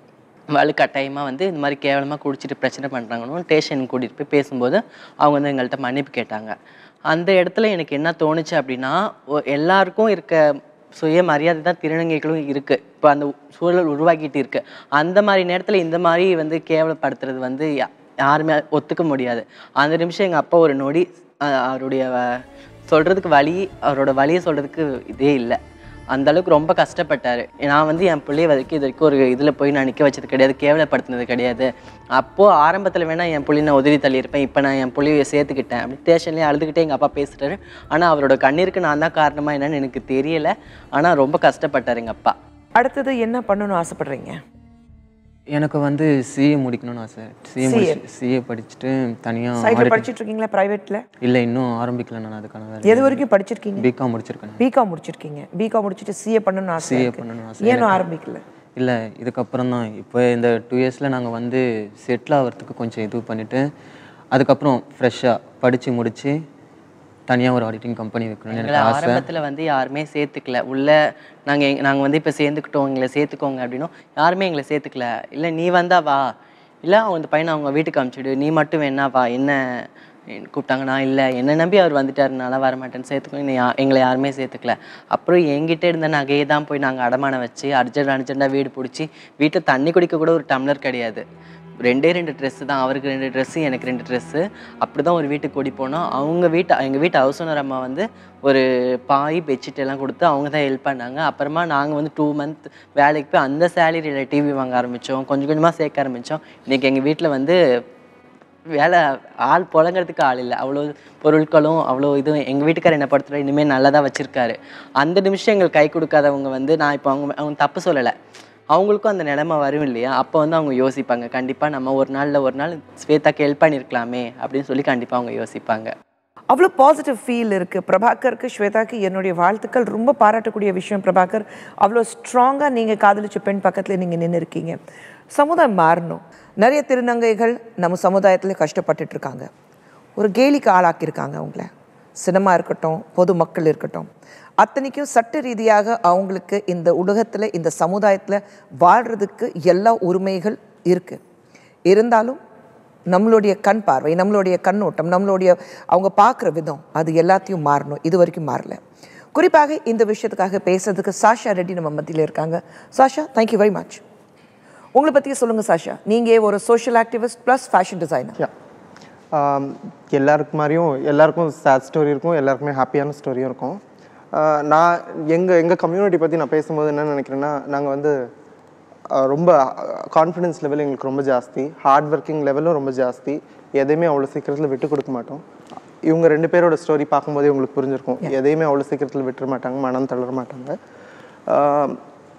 வலு கட்டாயமாக வந்து இந்த மாதிரி கேவலமாக குடிச்சிட்டு பிரச்சனை பண்ணுறாங்கன்னு ஸ்டேஷனுக்கு கூட்டிகிட்டு போய் பேசும்போது அவங்க வந்து எங்கள்கிட்ட மன்னிப்பு கேட்டாங்க அந்த இடத்துல எனக்கு என்ன தோணுச்சு அப்படின்னா ஒ- எல்லாருக்கும் இருக்க சுய மரியாதை தான் திருநங்கைகளும் இருக்குது இப்போ அந்த சூழல் உருவாக்கிட்டு இருக்கு அந்த மாதிரி நேரத்தில் இந்த மாதிரி வந்து கேவலப்படுத்துறது வந்து யா- யாருமே ஒத்துக்க முடியாது அந்த நிமிஷம் எங்கள் அப்பா ஒரு நொடி அஹ், அவருடைய வ- சொல்கிறதுக்கு வழி அவரோட வழியை சொல்கிறதுக்கு இதே இல்லை அந்த அளவுக்கு ரொம்ப கஷ்டப்பட்டாரு நான் வந்து என் பிள்ளைய வரைக்கும் இது வரைக்கும் ஒரு இதில் போய் நான் நிற்க வச்சது கிடையாது கேவலப்படுத்தினது கிடையாது அப்போது ஆரம்பத்தில் வேணால் என் புள்ளி நான் உதவி தள்ளியிருப்பேன் இப்போ நான் என் புள்ளியை சேர்த்துக்கிட்டேன் அப்படி ஸ்டேஷன்லேயே அழுதுகிட்டே எங்கள் அப்பா பேசுகிறாரு ஆனால் அவரோட கண்ணீருக்கு நான் தான் காரணமாக என்னன்னு எனக்கு தெரியல ஆனால் ரொம்ப கஷ்டப்பட்டார் எங்கள் அப்பா அடுத்தது என்ன பண்ணணும்னு ஆசைப்படுறீங்க எனக்கு வந்து சிஏ முடிக்கணும்னு ஆசை சிஏ முடிச்சு சிஏ படிச்சுட்டு தனியாக சைட்ல படிச்சிட்டு இருக்கீங்களா பிரைவேட்ல இல்லை இன்னும் ஆரம்பிக்கல நான் அதுக்கான வேலை எது வரைக்கும் படிச்சிருக்கீங்க பிகாம் முடிச்சிருக்கேன் பிகாம் முடிச்சிருக்கீங்க பிகாம் முடிச்சிட்டு சிஏ பண்ணணும்னு ஆசை சிஏ இருக்கு. பண்ணணும்னு ஆசை ஏனும் ஆரம்பிக்கல இல்லை இதுக்கப்புறம் தான் இப்போ இந்த டூ இயர்ஸில் நாங்கள் வந்து செட்டில் ஆகிறதுக்கு கொஞ்சம் இது பண்ணிவிட்டு அதுக்கப்புறம் ஃப்ரெஷ்ஷாக படித்து முடித்து தனியாக ஒரு ஆடிட்டிங் கம்பெனி வைக்கணும்னு எங்களை எனக்கு ஆசை ஆரம்பத்தில் வந்து யாருமே சேர்த்துக்கல உள்ள நாங்கள் நாங்கள் வந்து இப்போ சேர்ந்துக்கிட்டோம் எங்களை சேர்த்துக்கோங்க அப்படின்னும் யாருமே எங்களை சேர்த்துக்கல இல்லை நீ வந்தா வா இல்லை அவங்க இந்த பையனை அவங்க வீட்டுக்கு அனுப்பிச்சிடு நீ மட்டும் வேணா வா என்ன கூப்பிட்டாங்க நான் இல்லை என்னை நம்பி அவர் வந்துட்டாருனால வர மாட்டேன்னு சேர்த்துக்கோ என்னை யா- எங்களை யாருமே சேர்த்துக்கல அப்புறம் என்கிட்ட இருந்த நகையை தான் போய் நாங்கள் அடமானம் வச்சு அர்ஜென்ட் அர்ஜென்ட்டாக வீடு பிடிச்சி வீட்டில் தண்ணி குடிக்க கூட ஒரு டம்ளர் கிடையாது ரெண்டே ரெண்டு ட்ரெஸ்ஸு தான் அவருக்கு ரெண்டு ட்ரெஸ்ஸு எனக்கு ரெண்டு ட்ரெஸ்ஸு அப்படி தான் ஒரு வீட்டுக்கு கூடி போனோம் அவங்க வீட்டு எங்கள் வீட்டு ஹவுஸ் ஓனர் அம்மா வந்து ஒரு பாய் பெட்ஷீட் எல்லாம் கொடுத்து அவங்க தான் ஹெல்ப் பண்ணாங்க அப்புறமா நாங்கள் வந்து டூ மந்த் வேலைக்கு போய் அந்த சேலரியில் டிவி வாங்க ஆரம்பித்தோம் கொஞ்சம் கொஞ்சமாக சேர்க்க ஆரம்பித்தோம் இன்றைக்கி எங்கள் வீட்டில் வந்து வேலை ஆள் புழங்குறதுக்கு ஆள் இல்லை அவ்வளோ பொருட்களும் அவ்வளோ இதுவும் எங்கள் வீட்டுக்காரர் என்ன பொறுத்தவரை இனிமேல் நல்லதாக வச்சுருக்காரு அந்த நிமிஷம் எங்களுக்கு கை கொடுக்காதவங்க வந்து நான் இப்போ அவங்க அவங்க தப்பு சொல்லலை அவங்களுக்கும் அந்த நிலைமை வரும் இல்லையா அப்போ வந்து அவங்க யோசிப்பாங்க கண்டிப்பாக நம்ம ஒரு நாளில் ஒரு நாள் ஸ்வேதாக்கு ஹெல்ப் பண்ணியிருக்கலாமே அப்படின்னு சொல்லி கண்டிப்பாக அவங்க யோசிப்பாங்க அவ்வளோ பாசிட்டிவ் ஃபீல் இருக்கு பிரபாகருக்கு ஸ்வேதாக்கு என்னுடைய வாழ்த்துக்கள் ரொம்ப பாராட்டக்கூடிய விஷயம் பிரபாகர் அவ்வளோ ஸ்ட்ராங்காக நீங்கள் காதலிச்ச பெண் பக்கத்தில் நீங்கள் நின்று இருக்கீங்க சமுதாயம் மாறணும் நிறைய திருநங்கைகள் நம்ம சமுதாயத்தில் கஷ்டப்பட்டுட்டு இருக்காங்க ஒரு கேலிக்கு ஆளாக்கியிருக்காங்க அவங்கள சினிமா இருக்கட்டும் பொதுமக்கள் இருக்கட்டும் அத்தனைக்கும் சட்ட ரீதியாக அவங்களுக்கு இந்த உலகத்தில் இந்த சமுதாயத்தில் வாழ்கிறதுக்கு எல்லா உரிமைகள் இருக்குது இருந்தாலும் நம்மளுடைய கண் பார்வை நம்மளுடைய கண்ணோட்டம் நம்மளுடைய அவங்க பார்க்குற விதம் அது எல்லாத்தையும் மாறணும் இது வரைக்கும் மாறல குறிப்பாக இந்த விஷயத்துக்காக பேசுறதுக்கு சாஷா ரெட்டி நம்ம மத்தியில் இருக்காங்க சாஷா தேங்க்யூ வெரி மச் உங்களை பற்றி சொல்லுங்கள் சாஷா நீங்கள் ஒரு social activist plus fashion designer yeah எல்லாருக்கு மாதிரியும் எல்லாருக்கும் சேட் ஸ்டோரி இருக்கும் எல்லாருக்குமே ஹாப்பியான ஸ்டோரியும் இருக்கும் ஆஹ் நான் எங்கள் எங்கள் கம்யூனிட்டி பற்றி நான் பேசும்போது என்ன நினைக்கிறேன்னா நாங்கள் வந்து ஆஹ் ரொம்ப கான்ஃபிடென்ஸ் லெவல் எங்களுக்கு ரொம்ப ஜாஸ்தி ஹார்ட் ஒர்க்கிங் லெவலும் ரொம்ப ஜாஸ்தி எதையுமே அவ்வளோ சீக்கிரத்தில் விட்டு கொடுக்க மாட்டோம் இவங்க ரெண்டு பேரோட ஸ்டோரி பார்க்கும்போதே உங்களுக்கு புரிஞ்சிருக்கும் எதையுமே அவ்வளோ சீக்கிரத்தில் விட்டுற மாட்டாங்க மனம் தளர மாட்டாங்க ஆஹ்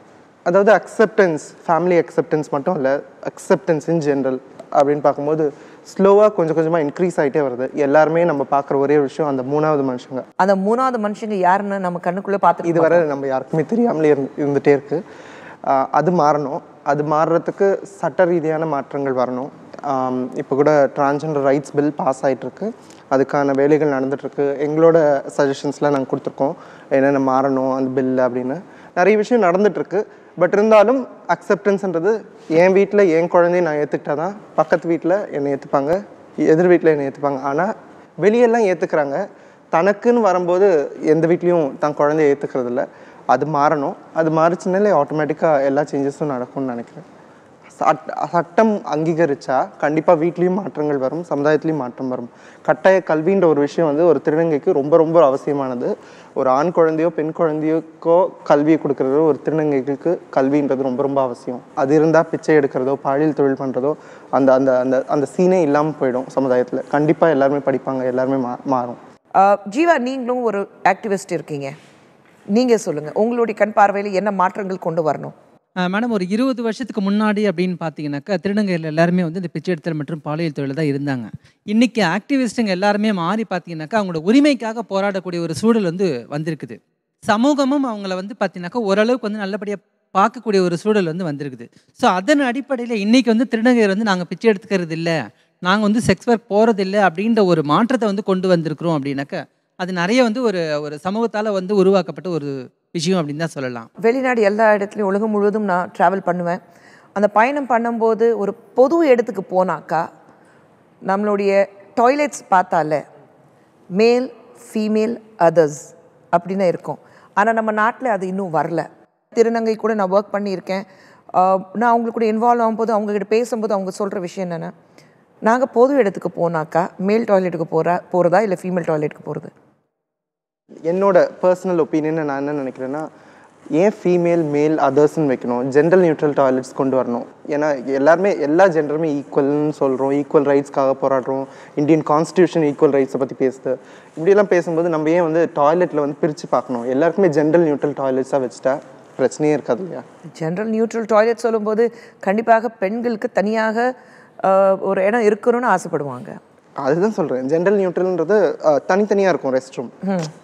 அதாவது அக்செப்டன்ஸ் ஃபேமிலி அக்செப்டன்ஸ் மட்டும் இல்லை அக்செப்டன்ஸ் இன் ஜென்ரல் அப்படின்னு பார்க்கும்போது ஸ்லோவாக கொஞ்சம் கொஞ்சமாக இன்க்ரீஸ் ஆகிட்டே வருது எல்லாருமே நம்ம பார்க்குற ஒரே விஷயம் அந்த மூணாவது மனுஷங்க அந்த மூணாவது மனுஷங்க யாருன்னு நம்ம கண்ணுக்குள்ளே பார்த்துட்டு இதுவரை நம்ம யாருக்குமே தெரியாமலே இருந்து இருந்துகிட்டே இருக்கு ஆஹ் அது மாறணும் அது மாறுறதுக்கு சட்ட ரீதியான மாற்றங்கள் வரணும் இப்போ கூட டிரான்ஸ்ஜெண்டர் ரைட்ஸ் பில் பாஸ் ஆயிட்டிருக்கு அதுக்கான வேலைகள் நடந்துட்டுருக்கு எங்களோட சஜஷன்ஸ்லாம் நாங்கள் கொடுத்துருக்கோம் என்னென்ன மாறணும் அந்த பில் அப்படின்னு நிறைய விஷயம் நடந்துட்டுருக்கு பட் இருந்தாலும் அக்செப்டன்ஸ்ன்றது என் வீட்டில் என் குழந்தைய நான் ஏற்றுக்கிட்டா தான் பக்கத்து வீட்டில் என்னை ஏற்றுப்பாங்க எதிர் வீட்டில் என்னை ஏற்றுப்பாங்க ஆனால் வெளியெல்லாம் ஏற்றுக்கிறாங்க தனக்குன்னு வரும்போது எந்த வீட்லேயும் தன் குழந்தைய ஏற்றுக்கிறது இல்ல அது மாறணும் அது மாறிச்சுனாலே ஆட்டோமேட்டிக்காக எல்லா சேஞ்சஸும் நடக்கும்னு நினைக்கிறேன் சட் சட்டம் அங்கீகரிச்சா கண்டிப்பாக வீட்லேயும் மாற்றங்கள் வரும் சமுதாயத்துலேயும் மாற்றம் வரும் கட்டாய கல்வின்ற ஒரு விஷயம் வந்து ஒரு திருநங்கைக்கு ரொம்ப ரொம்ப அவசியமானது ஒரு ஆண் குழந்தையோ பெண் குழந்தையோக்கோ கல்வியை கொடுக்கறதோ ஒரு திருநங்கைகளுக்கு கல்வின்றது ரொம்ப ரொம்ப அவசியம் அது இருந்தால் பிச்சை எடுக்கிறதோ பாலியல் தொழில் பண்ணுறதோ அந்த அந்த அந்த அந்த சீனே இல்லாமல் போயிடும் சமுதாயத்தில் கண்டிப்பாக எல்லாருமே படிப்பாங்க எல்லாருமே மா மாறும் ஆஹ் ஜீவா நீங்களும் ஒரு ஆக்டிவிஸ்ட் இருக்கீங்க நீங்க சொல்லுங்க உங்களுடைய கண் பார்வையில் என்ன மாற்றங்கள் கொண்டு வரணும் மேடம் ஒரு இருபது வருஷத்துக்கு முன்னாடி அப்படின்னு பார்த்தீங்கன்னாக்கா திருநங்கையில் எல்லாருமே வந்து இந்த பிச்சை எடுத்தல் மற்றும் பாலியல் தொழில் தான் இருந்தாங்க இன்னைக்கு ஆக்டிவிஸ்ட்டுங்க எல்லாருமே மாறி பார்த்தீங்கன்னாக்கா அவங்களோட உரிமைக்காக போராடக்கூடிய ஒரு சூழல் வந்து வந்திருக்குது சமூகமும் அவங்கள வந்து பார்த்தீங்கன்னாக்கா ஓரளவுக்கு வந்து நல்லபடியாக பார்க்கக்கூடிய ஒரு சூழல் வந்து வந்திருக்குது ஸோ அதன் அடிப்படையில் இன்னைக்கு வந்து திருநங்கையர் வந்து நாங்கள் பிச்சை எடுத்துக்கிறது இல்லை நாங்கள் வந்து செக்ஸ் ஒர்க் போகிறது இல்லை அப்படின்ற ஒரு மாற்றத்தை வந்து கொண்டு வந்திருக்கிறோம் அப்படின்னாக்கா அது நிறைய வந்து ஒரு ஒரு சமூகத்தால் வந்து உருவாக்கப்பட்ட ஒரு விஷயம் அப்படின்னு தான் சொல்லலாம் வெளிநாடு எல்லா இடத்துலையும் உலகம் முழுவதும் நான் ட்ராவல் பண்ணுவேன் அந்த பயணம் பண்ணும்போது ஒரு பொது இடத்துக்கு போனாக்கா நம்மளுடைய டாய்லெட்ஸ் பார்த்தால மேல் ஃபீமேல் அதர்ஸ் அப்படின்னு இருக்கும் ஆனால் நம்ம நாட்டில் அது இன்னும் வரல திருநங்கை கூட நான் ஒர்க் பண்ணியிருக்கேன் ஆஹ் நான் அவங்களுக்கு கூட இன்வால்வ் ஆகும்போது அவங்ககிட்ட பேசும்போது அவங்க சொல்கிற விஷயம் என்னென்னா நாங்கள் பொது இடத்துக்கு போனாக்கா மேல் டாய்லெட்டுக்கு போகிறா போகிறதா இல்லை ஃபீமேல் டாய்லெட்டுக்கு போகிறது என்னோட பர்சனல் ஒப்பீனியனை நான் என்ன நினைக்கிறேன்னா ஏன் ஃபீமேல் மேல் அதர்ஸ்னு வைக்கணும் ஜென்ரல் நியூட்ரல் டாய்லெட்ஸ் கொண்டு வரணும் ஏன்னா எல்லாருமே எல்லா ஜெண்டருமே ஈக்குவல்னு சொல்கிறோம் ஈக்குவல் ரைட்ஸ்க்காக போராடுறோம் இந்தியன் கான்ஸ்டியூஷன் ஈக்குவல் ரைட்ஸை பற்றி பேசுது இப்படியெல்லாம் பேசும்போது நம்ம ஏன் வந்து டாய்லெட்டில் வந்து பிரித்து பார்க்கணும் எல்லாருக்குமே ஜென்ரல் நியூட்ரல் டாய்லெட்ஸாக வச்சுட்டா பிரச்சனையே இருக்காது இல்லையா ஜென்ரல் நியூட்ரல் டாய்லெட் சொல்லும்போது கண்டிப்பாக பெண்களுக்கு தனியாக ஆஹ், ஒரு இடம் இருக்கணும்னு ஆசைப்படுவாங்க அதுதான் சொல்கிறேன் ஜென்ரல் நியூட்ரல்ன்றது தனித்தனியாக இருக்கும் ரெஸ்ட் ரூம்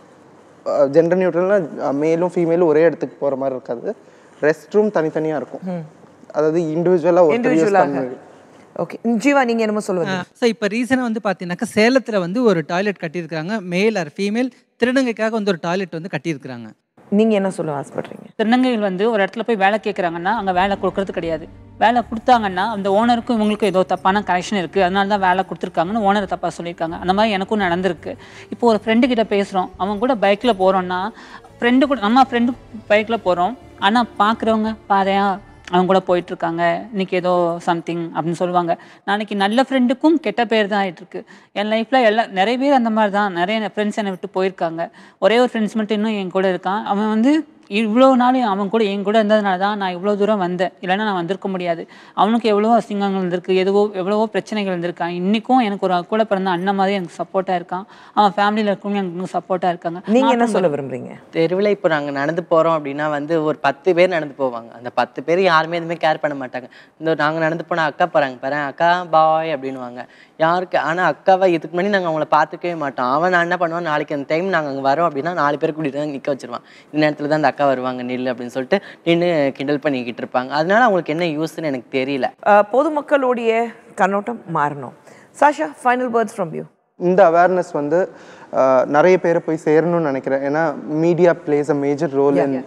ஜெண்டர் நியூட்ரல்னா மேலும் ஃபீமேலும் ஒரே இடத்துக்கு போகிற மாதிரி இருக்காது ரெஸ்ட் ரூம் தனித்தனியாக இருக்கும் அதாவது இண்டிவிஜுவலாக ஒரு இண்டிவிஜுவலாக ஓகே ஜீவா நீங்கள் என்னமோ சொல்லுவீங்க ஸோ இப்போ ரீசனாக வந்து பார்த்தீங்கன்னாக்கா சேலத்தில் வந்து ஒரு டாய்லெட் கட்டியிருக்கிறாங்க மேல் ஆர் ஃபீமேல் திருநங்கைக்காக வந்து ஒரு டாய்லெட் வந்து கட்டியிருக்கிறாங்க நீங்கள் என்ன சொல்ல ஆசைப்படுறீங்க திருநங்கைகள் வந்து ஒரு இடத்துல போய் வேலை கேட்குறாங்கன்னா அங்கே வேலை கொடுக்கறது கிடையாது வேலை கொடுத்தாங்கன்னா அந்த ஓனருக்கும் இவங்களுக்கும் ஏதோ தப்பான கனெக்ஷன் இருக்குது அதனால தான் வேலை கொடுத்துருக்காங்கன்னு ஓனர் தப்பாக சொல்லியிருக்காங்க அந்த மாதிரி எனக்கும் நடந்திருக்கு இப்போ ஒரு ஃப்ரெண்டு கிட்ட பேசுகிறோம் அவங்க கூட பைக்கில் போகிறோன்னா ஃப்ரெண்டு கூட நம்ம ஃப்ரெண்டு பைக்கில் போகிறோம் ஆனால் பார்க்குறவங்க பாதையா அவங்க கூட போயிட்டு இருக்காங்க இன்னைக்கு ஏதோ சம்திங் அப்படின்னு சொல்லுவாங்க நாளைக்கு நல்ல ஃப்ரெண்டுக்கும் கெட்ட பேர் தான் ஆயிட்டு இருக்கு என் லைஃப்ல எல்லா நிறைய பேர் அந்த மாதிரி தான் நிறைய ஃப்ரெண்ட்ஸ் என்னை விட்டு போயிருக்காங்க ஒரே ஒரு ஃப்ரெண்ட்ஸ் மட்டும் இன்னும் என் கூட இருக்கான் அவன் வந்து இவ்வளோ நாள் அவன் கூட என் கூட இருந்ததுனால தான் நான் இவ்வளோ தூரம் வந்தேன் இல்லைன்னா நான் வந்திருக்க முடியாது அவனுக்கு எவ்வளவோ அசிங்கங்கள் இருந்திருக்கு எதுவோ எவ்வளவோ பிரச்சனைகள் இருந்திருக்கான் இன்றைக்கும் எனக்கு ஒரு கூட பிறந்த அண்ணன் மாதிரி எனக்கு சப்போர்ட்டாக இருக்கான் அவன் ஃபேமிலியில் இருக்கவங்க எனக்கு சப்போர்ட்டாக இருக்காங்க நீங்கள் என்ன சொல்ல விரும்புறீங்க தெருவில் இப்போ நாங்கள் நடந்து போகிறோம் அப்படின்னா வந்து ஒரு பத்து பேர் நடந்து போவாங்க அந்த பத்து பேர் யாருமே எதுவுமே கேர் பண்ண மாட்டாங்க இந்த நாங்கள் நடந்து போனால் அக்கா போகிறாங்க பாரு அக்கா பாய் அப்படின்னுவாங்க யாருக்கு ஆனால் அக்காவை இதுக்கு முன்னாடி நாங்கள் அவங்கள பார்த்துக்கவே மாட்டோம் அவன் நான் என்ன பண்ணுவான் நாளைக்கு அந்த டைம் நாங்கள் அங்கே வரோம் அப்படின்னா நாலு பேர் கூட்டிகிட்டு வந்து நிற்க வச்சிருவான் இந்த நேரத்தில் தான் அந்த அக்கா வருவாங்க நில்லு அப்படின்னு சொல்லிட்டு நின்று கிண்டல் பண்ணிக்கிட்டு இருப்பாங்க அதனால அவங்களுக்கு என்ன யூஸ்ன்னு எனக்கு தெரியல ஆஹ், பொதுமக்களுடைய கண்ணோட்டம் மாறணும் Sasha final words from you இந்த அவேர்னஸ் வந்து ஆஹ், நிறைய பேரை போய் சேரணும்னு நினைக்கிறேன் ஏன்னா media plays a major role in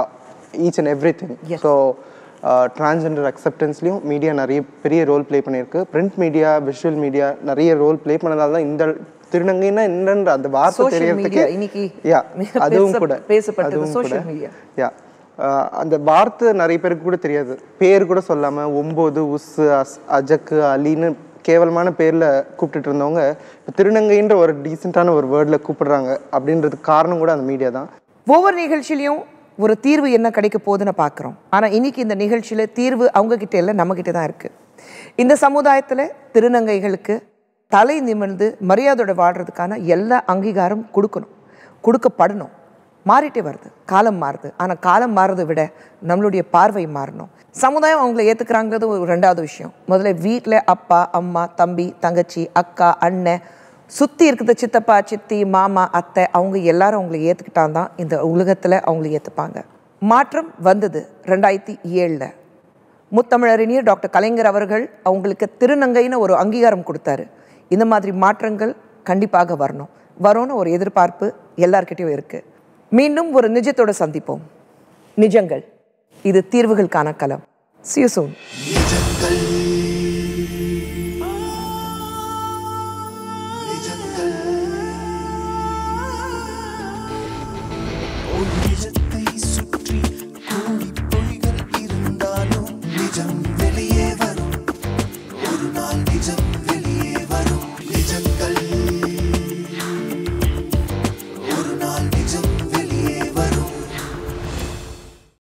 each and every thing so transgender அக்செப்டன்ஸ்லையும் மீடியா நிறைய பெரிய ரோல் ப்ளே பண்ணியிருக்கு பிரிண்ட் மீடியா விஷுவல் மீடியா நிறைய ரோல் ப்ளே பண்ணதால தான் இந்த திருநங்கைன்னா என்னன்ற அந்த வார்த்தை Social தெரியறதுக்கு media, இன்னைக்கு யா மிக அதுவும் பேச- கூட பேசப்பட்டது அதுவும் social கூட media. யா அந்த வார்த்தை நிறைய பேருக்கு கூட தெரியாது பேர் கூட சொல்லாம ஒம்பது உஸ்ஸு அஸ் அஜக்கு அலின்னு கேவலமான பேர்ல கூப்பிட்டுட்டு இருந்தவங்க இப்போ திருநங்கைன்ற ஒரு டீசெண்டான ஒரு வேர்ட்ல கூப்பிடுறாங்க அப்படின்றதுக்கு காரணம் கூட அந்த மீடியா தான் ஒவ்வொரு நிகழ்ச்சியிலையும் ஒரு தீர்வு என்ன கிடைக்க போகுதுன்னு பார்க்குறோம் ஆனால் இன்னைக்கு இந்த நிகழ்ச்சியில் தீர்வு அவங்க கிட்ட இல்லை நம்ம கிட்ட தான் இருக்கு இந்த சமுதாயத்தில் திருநங்கைகளுக்கு தலை நிமிர்ந்து மரியாதையோட வாழ்றதுக்கான எல்லா அங்கீகாரம் கொடுக்கணும் கொடுக்கப்படணும் மாறிட்டே வருது காலம் மாறுது ஆனால் காலம் மாறுறதை விட நம்மளுடைய பார்வை மாறணும் சமுதாயம் அவங்கள ஏற்றுக்கிறாங்கிறது ஒரு ரெண்டாவது விஷயம் முதல்ல வீட்டில் அப்பா அம்மா தம்பி தங்கச்சி அக்கா அண்ணன் சுற்றி இருக்கிற சித்தப்பா சித்தி மாமா அத்தை அவங்க எல்லாரும் அவங்கள ஏற்றுக்கிட்டா தான் இந்த உலகத்தில் அவங்கள ஏற்றுப்பாங்க மாற்றம் வந்தது ரெண்டாயிரத்தி ஏழில் முத்தமிழறிஞர் டாக்டர் கலைஞர் அவர்கள் அவங்களுக்கு திருநங்கைன்னு ஒரு அங்கீகாரம் கொடுத்தாரு இந்த மாதிரி மாற்றங்கள் கண்டிப்பாக வரணும் வரும்னு ஒரு எதிர்பார்ப்பு எல்லார்கிட்டயும் இருக்கு மீண்டும் ஒரு நிஜத்தோட சந்திப்போம் நிஜங்கள் இது தீர்வுகளுக்கான களம் சியூசூன் நிஜங்கள்